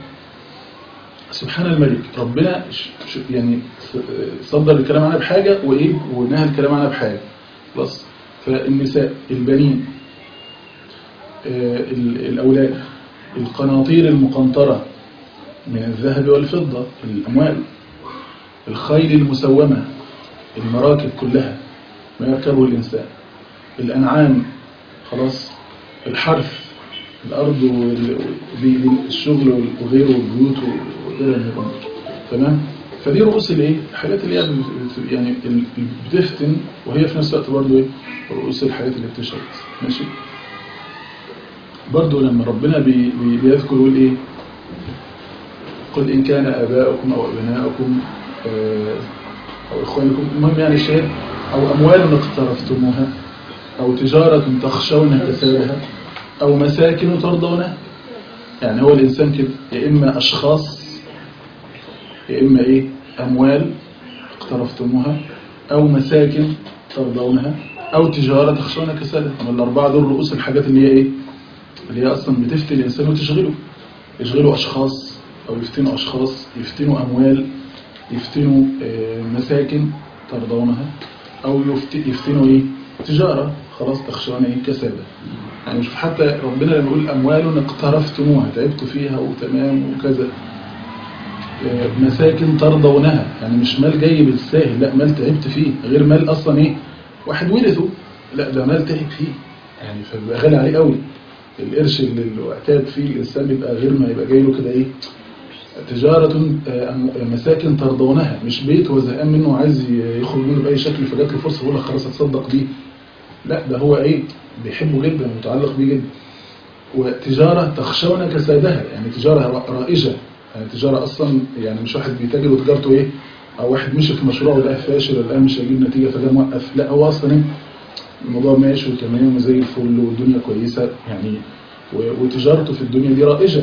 سبحان الملك ربنا ش- ش- يعني ص- صدر الكلام عنها بحاجة وايه ونهى الكلام عنها بحاجة خلاص فالنساء البنين آه، ال- الأولاد القناطير المقنطرة من الذهب والفضة الأموال الخيل المسومة المراكب كلها ما يركبه الإنسان الأنعام خلاص الحرث الأرض وال- وال- والشغل وغيره والبيوت وغيرها من الأمور تمام فدي رؤوس الايه الحاجات اللي هي بت- يعني ال- بتفتن وهي في نفس الوقت برضه ايه رؤوس الحاجات اللي بتشهد ماشي برضه لما ربنا بي بي بيذكر يقول ايه قل إن كان آباؤكم أو أبناؤكم آه، أو إخوانكم المهم يعني شيء أو أموال اقترفتموها أو تجارة تخشون كسادها أو مساكن ترضونها يعني هو الإنسان كده يا إما أشخاص يا إما إيه أموال اقترفتموها أو مساكن ترضونها أو تجارة تخشون كسادها من الأربعة دول رؤوس الحاجات اللي هي إيه اللي هي أصلا بتفتي الإنسان وتشغله يشغلوا أشخاص أو يفتنوا أشخاص يفتنوا أموال يفتنوا آه، مساكن ترضونها أو يفت- يفتنوا إيه تجارة خلاص تخشون إيه كسادة يعني شوف حتى ربنا لما يقول أموال اقترفتموها تعبتوا فيها وتمام وكذا آه، مساكن ترضونها يعني مش مال جاي بالساهل لا مال تعبت فيه غير مال أصلا إيه واحد ورثه لا ده مال تعب فيه يعني فبيبقى غالي عليه قوي القرش اللي اللي اعتاد فيه الإنسان بيبقى غير ما يبقى جاي له كده إيه تجارة آه، أم- مساكن ترضونها مش بيت هو زهقان منه وعايز ي- يخرج منه بأي شكل فجات له فرصة يقول لك خلاص اتصدق بيه لا ده هو ايه بيحبه جدا ومتعلق بيه جدا وتجارة تخشون كسادها يعني تجارة را- رائجة يعني تجارة أصلا يعني مش واحد بيتاجر وتجارته ايه او واحد مشي في مشروع ولقاه فاشل ولقاه مش هيجيب نتيجه فده موقف لا هو اصلا ايه الموضوع ماشي وتمام وزي الفل والدنيا كويسه يعني و- وتجارته في الدنيا دي رائجه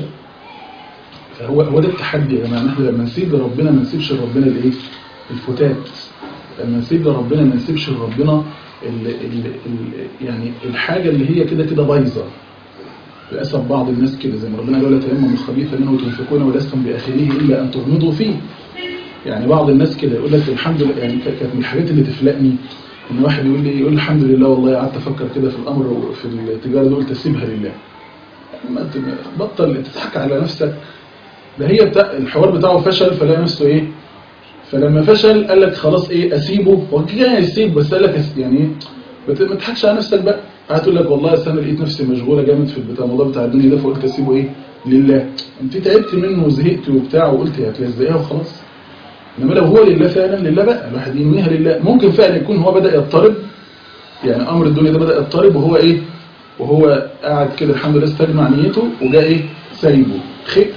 فهو هو ده التحدي يا جماعه إن احنا لما نسيب لربنا ما نسيبش لربنا الايه الفتات لما نسيب لربنا ما نسيبش لربنا ال ال ال يعني الحاجه اللي هي كده كده بايظه للاسف بعض الناس كده زي ما ربنا قال لا تيمموا الخبيث منه تنفقون ولستم باخره الا ان تغمضوا فيه يعني بعض الناس كده يقول لك الحمد لله يعني ك- كانت من الحاجات اللي تفلقني ان واحد يقول لي يقول الحمد لله والله قعدت افكر كده في الامر وفي التجاره دي قلت اسيبها لله ما ت- بطل تضحك على نفسك ده هي بتاع الحوار بتاعه فشل فلقى نفسه ايه فلما فشل قال لك خلاص ايه اسيبه هو كده هيسيب بس قال لك أس- يعني ايه ما ت- ما تضحكش على نفسك بقى قاعد تقول لك والله أصل انا لقيت نفسي مشغوله جامد في البتاع الموضوع بتاع الدنيا ده فقلت اسيبه ايه لله انت تعبت منه وزهقت وبتاع وقلت هتلزقها وخلاص انما لو هو لله فعلا لله بقى الواحد ينويها لله ممكن فعلا يكون هو بدا يضطرب يعني امر الدنيا ده بدا يضطرب وهو ايه وهو قاعد كده الحمد لله استجمع نيته وجاء ايه سايبه خير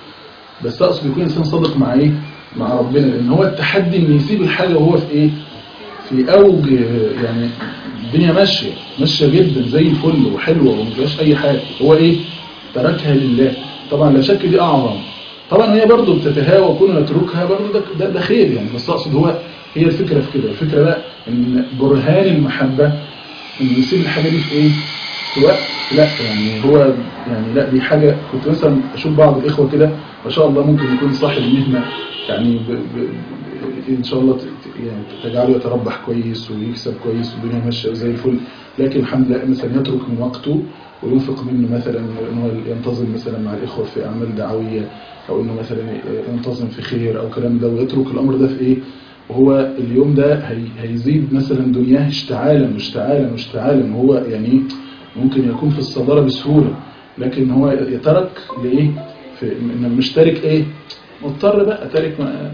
بس اقصد يكون انسان صادق مع ايه مع ربنا لان هو التحدي ان يسيب الحاجه وهو في ايه في اوج يعني الدنيا ماشيه ماشيه جدا زي الفل وحلوه وما فيهاش اي حاجه هو ايه تركها لله طبعا لا شك دي اعظم طبعا هي برضه بتتهاوى كونه يتركها برضه ده, ده, ده خير يعني بس اقصد هو هي الفكره في كده الفكره بقى ان برهان المحبه ان يسيب الحاجه دي في ايه في وقت لا يعني هو يعني لا دي حاجه كنت مثلا اشوف بعض الاخوه كده ما شاء الله ممكن يكون صاحب مهنه يعني ب ب ب ان شاء الله ت- ت- يعني تجعله يتربح كويس ويكسب كويس والدنيا ماشيه زي الفل لكن الحمد لله مثلا يترك من وقته وينفق منه مثلا ان هو ينتظم مثلا مع الاخوه في اعمال دعويه او انه مثلا ينتظم في خير او كلام ده ويترك الامر ده في ايه وهو اليوم ده هي هيزيد مثلا دنياه اشتعالا واشتعالا واشتعالا وهو يعني ممكن يكون في الصدارة بسهولة لكن هو يترك لإيه في إن المشترك إيه مضطر بقى تارك ما-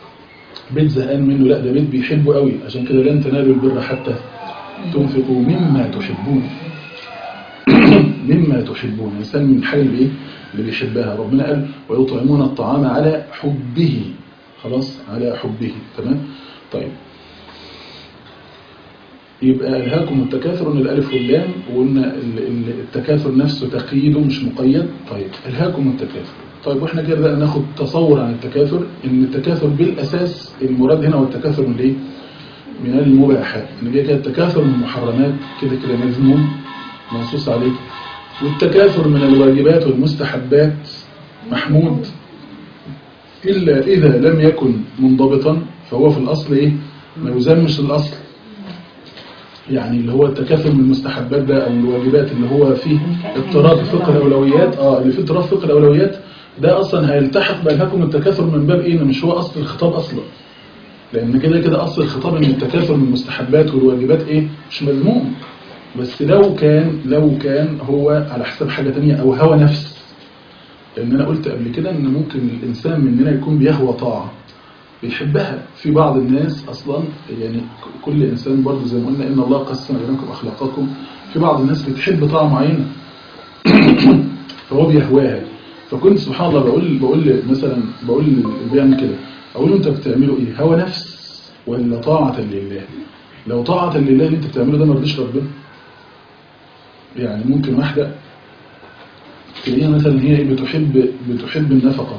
بيت زهقان منه لا ده بيت بيحبه قوي عشان كده لن تنالوا البر حتى تنفقوا مما تحبون مما تحبون الإنسان من الحاجة اللي إيه اللي بيحبها ربنا قال ويطعمون الطعام على حبه خلاص على حبه تمام طيب يبقى ألهاكم التكاثر من الألف واللام وقلنا ال- ال- التكاثر نفسه تقييده مش مقيد طيب ألهاكم التكاثر طيب واحنا كده بقى ناخد تصور عن التكاثر ان التكاثر بالأساس المراد هنا هو التكاثر من ايه؟ من المباحات ان كده كده التكاثر من المحرمات كده كده مذموم منصوص عليه والتكاثر من الواجبات والمستحبات محمود إلا إذا لم يكن منضبطا فهو في الأصل إيه؟ ما يزمش الأصل يعني اللي هو التكاثر من المستحبات ده او الواجبات اللي هو فيه اضطراب في فقه الاولويات اه اللي فيه اضطراب في فقه الاولويات ده اصلا هيلتحق بالهاكم التكاثر من باب ايه إن مش هو اصل الخطاب اصلا لان كده كده اصل الخطاب ان التكاثر من المستحبات والواجبات ايه مش مذموم بس لو كان لو كان هو على حساب حاجة تانية او هوى نفس لان انا قلت قبل كده ان ممكن الانسان مننا يكون بيهوى طاعة بيحبها في بعض الناس اصلا يعني ك- كل انسان برضه زي ما قلنا ان الله قسم بينكم اخلاقكم في بعض الناس بتحب طاعه معينه فهو بيهواها فكنت سبحان الله بقول بقول مثلا بقول اللي بيعمل كده اقول له انت بتعمله ايه هوى نفس ولا طاعه لله لو طاعه لله اللي انت بتعمله ده ما رضيش ربنا يعني ممكن واحده تلاقيها مثلا هي بتحب بتحب النفقه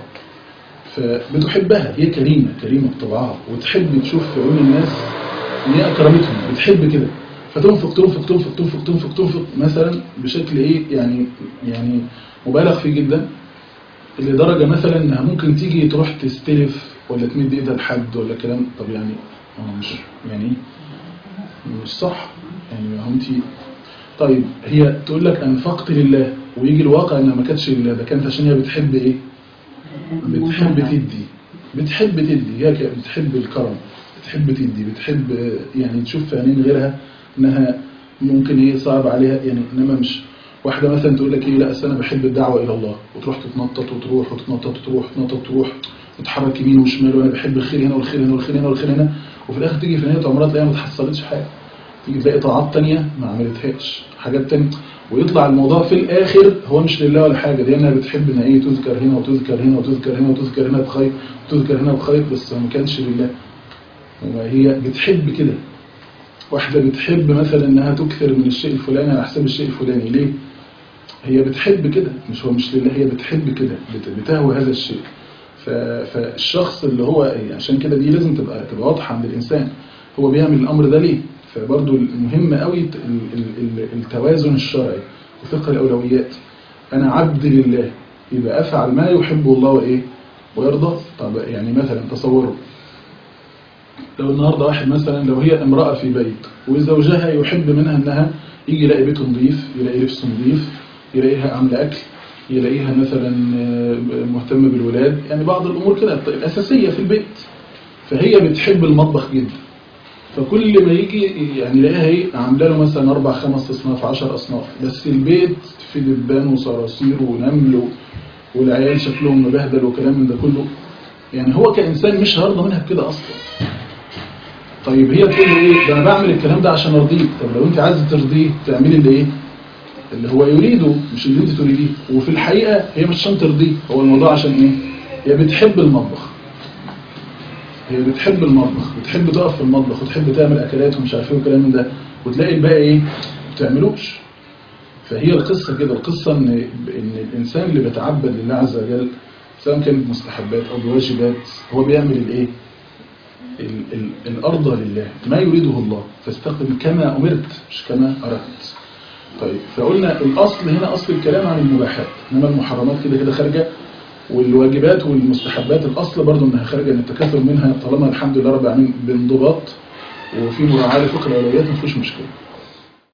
فبتحبها هي كريمة كريمة بطبعها وتحب تشوف في عيون الناس ان هي اكرمتهم بتحب كده فتنفق تنفق تنفق تنفق تنفق تنفق مثلا بشكل ايه يعني يعني مبالغ فيه جدا لدرجة مثلا انها ممكن تيجي تروح تستلف ولا تمد ايدها لحد ولا كلام طب يعني هو مش يعني إيه؟ مش صح يعني ما هو انت طيب هي تقول لك انفقت لله ويجي الواقع انها ما كانتش لله ده كانت عشان هي بتحب ايه بتحب تدي بتحب تدي هي كده بتحب الكرم بتحب تدي بتحب آه، يعني تشوف في عينين غيرها انها ممكن ايه صعب عليها يعني انما مش واحده مثلا تقول لك ايه لا أصل انا بحب الدعوه الى الله وتروح تتنطط وتروح وتتنطط وتروح وتتنطط وتروح وتتحرك يمين وشمال وانا بحب الخير هنا والخير هنا والخير هنا والخير هنا وفي الاخر تيجي في نهايه عمرها تلاقيها ما تحصلتش حاجه تيجي تلاقي طاعات تانية ما عملتهاش حاجات تانية ويطلع الموضوع في الآخر هو مش لله ولا حاجة دي أنها بتحب إن إيه تذكر هنا وتذكر هنا وتذكر هنا وتذكر هنا بخير وتذكر هنا بخير بس ما كانش لله وهي بتحب كده واحدة بتحب مثلا انها تكثر من الشيء الفلاني على حساب الشيء الفلاني ليه هي بتحب كده مش هو مش لله هي بتحب كده بت- بتهوى هذا الشيء ف- فالشخص اللي هو إيه، عشان كده دي لازم تبقى تبقى واضحة عند الإنسان هو بيعمل الأمر ده ليه فبرضو المهم قوي ال- ال- ال- التوازن الشرعي وفقه الأولويات أنا عبد لله يبقى أفعل ما يحبه الله وإيه ويرضى طب يعني مثلا تصوروا لو النهاردة واحد مثلا لو هي امرأة في بيت وزوجها يحب منها انها يجي يلاقي بيته نظيف يلاقي لبس نظيف يلاقيها عاملة اكل يلاقيها مثلا آه، مهتمة بالولاد يعني بعض الامور كده الاساسية في البيت فهي بتحب المطبخ جدا فكل ما يجي يعني يلاقيها ايه عامله له مثلا اربع خمس اصناف عشر اصناف بس البيت في دبان وصراصير ونمل و- والعيال شكلهم مبهدل وكلام من ده كله يعني هو كإنسان مش هيرضى منها بكده أصلا طيب هي تقول له ايه ده انا بعمل الكلام ده عشان ارضيك طب لو انت عايزه ترضيه تعملي اللي ايه اللي هو يريده مش اللي انت تريديه وفي الحقيقه هي مش عشان ترضيه هو الموضوع عشان ايه هي بتحب المطبخ هي بتحب المطبخ بتحب تقف في المطبخ وتحب تعمل اكلات ومش عارف ايه وكلام من ده وتلاقي الباقي ايه ما بتعملوش فهي القصه كده القصه ان ان الانسان اللي بيتعبد لله عز وجل سواء كانت مستحبات او بواجبات هو بيعمل الايه ال- ال- الأرض لله ما يريده الله فاستقم كما أمرت مش كما أردت طيب فقلنا الأصل هنا أصل الكلام عن المباحات إنما المحرمات كده كده خارجة والواجبات والمستحبات الأصل برضو إنها خارجة إن التكاثر منها طالما الحمد لله رب العالمين بانضباط وفي مراعاة لفقه الأولويات مفيش مشكلة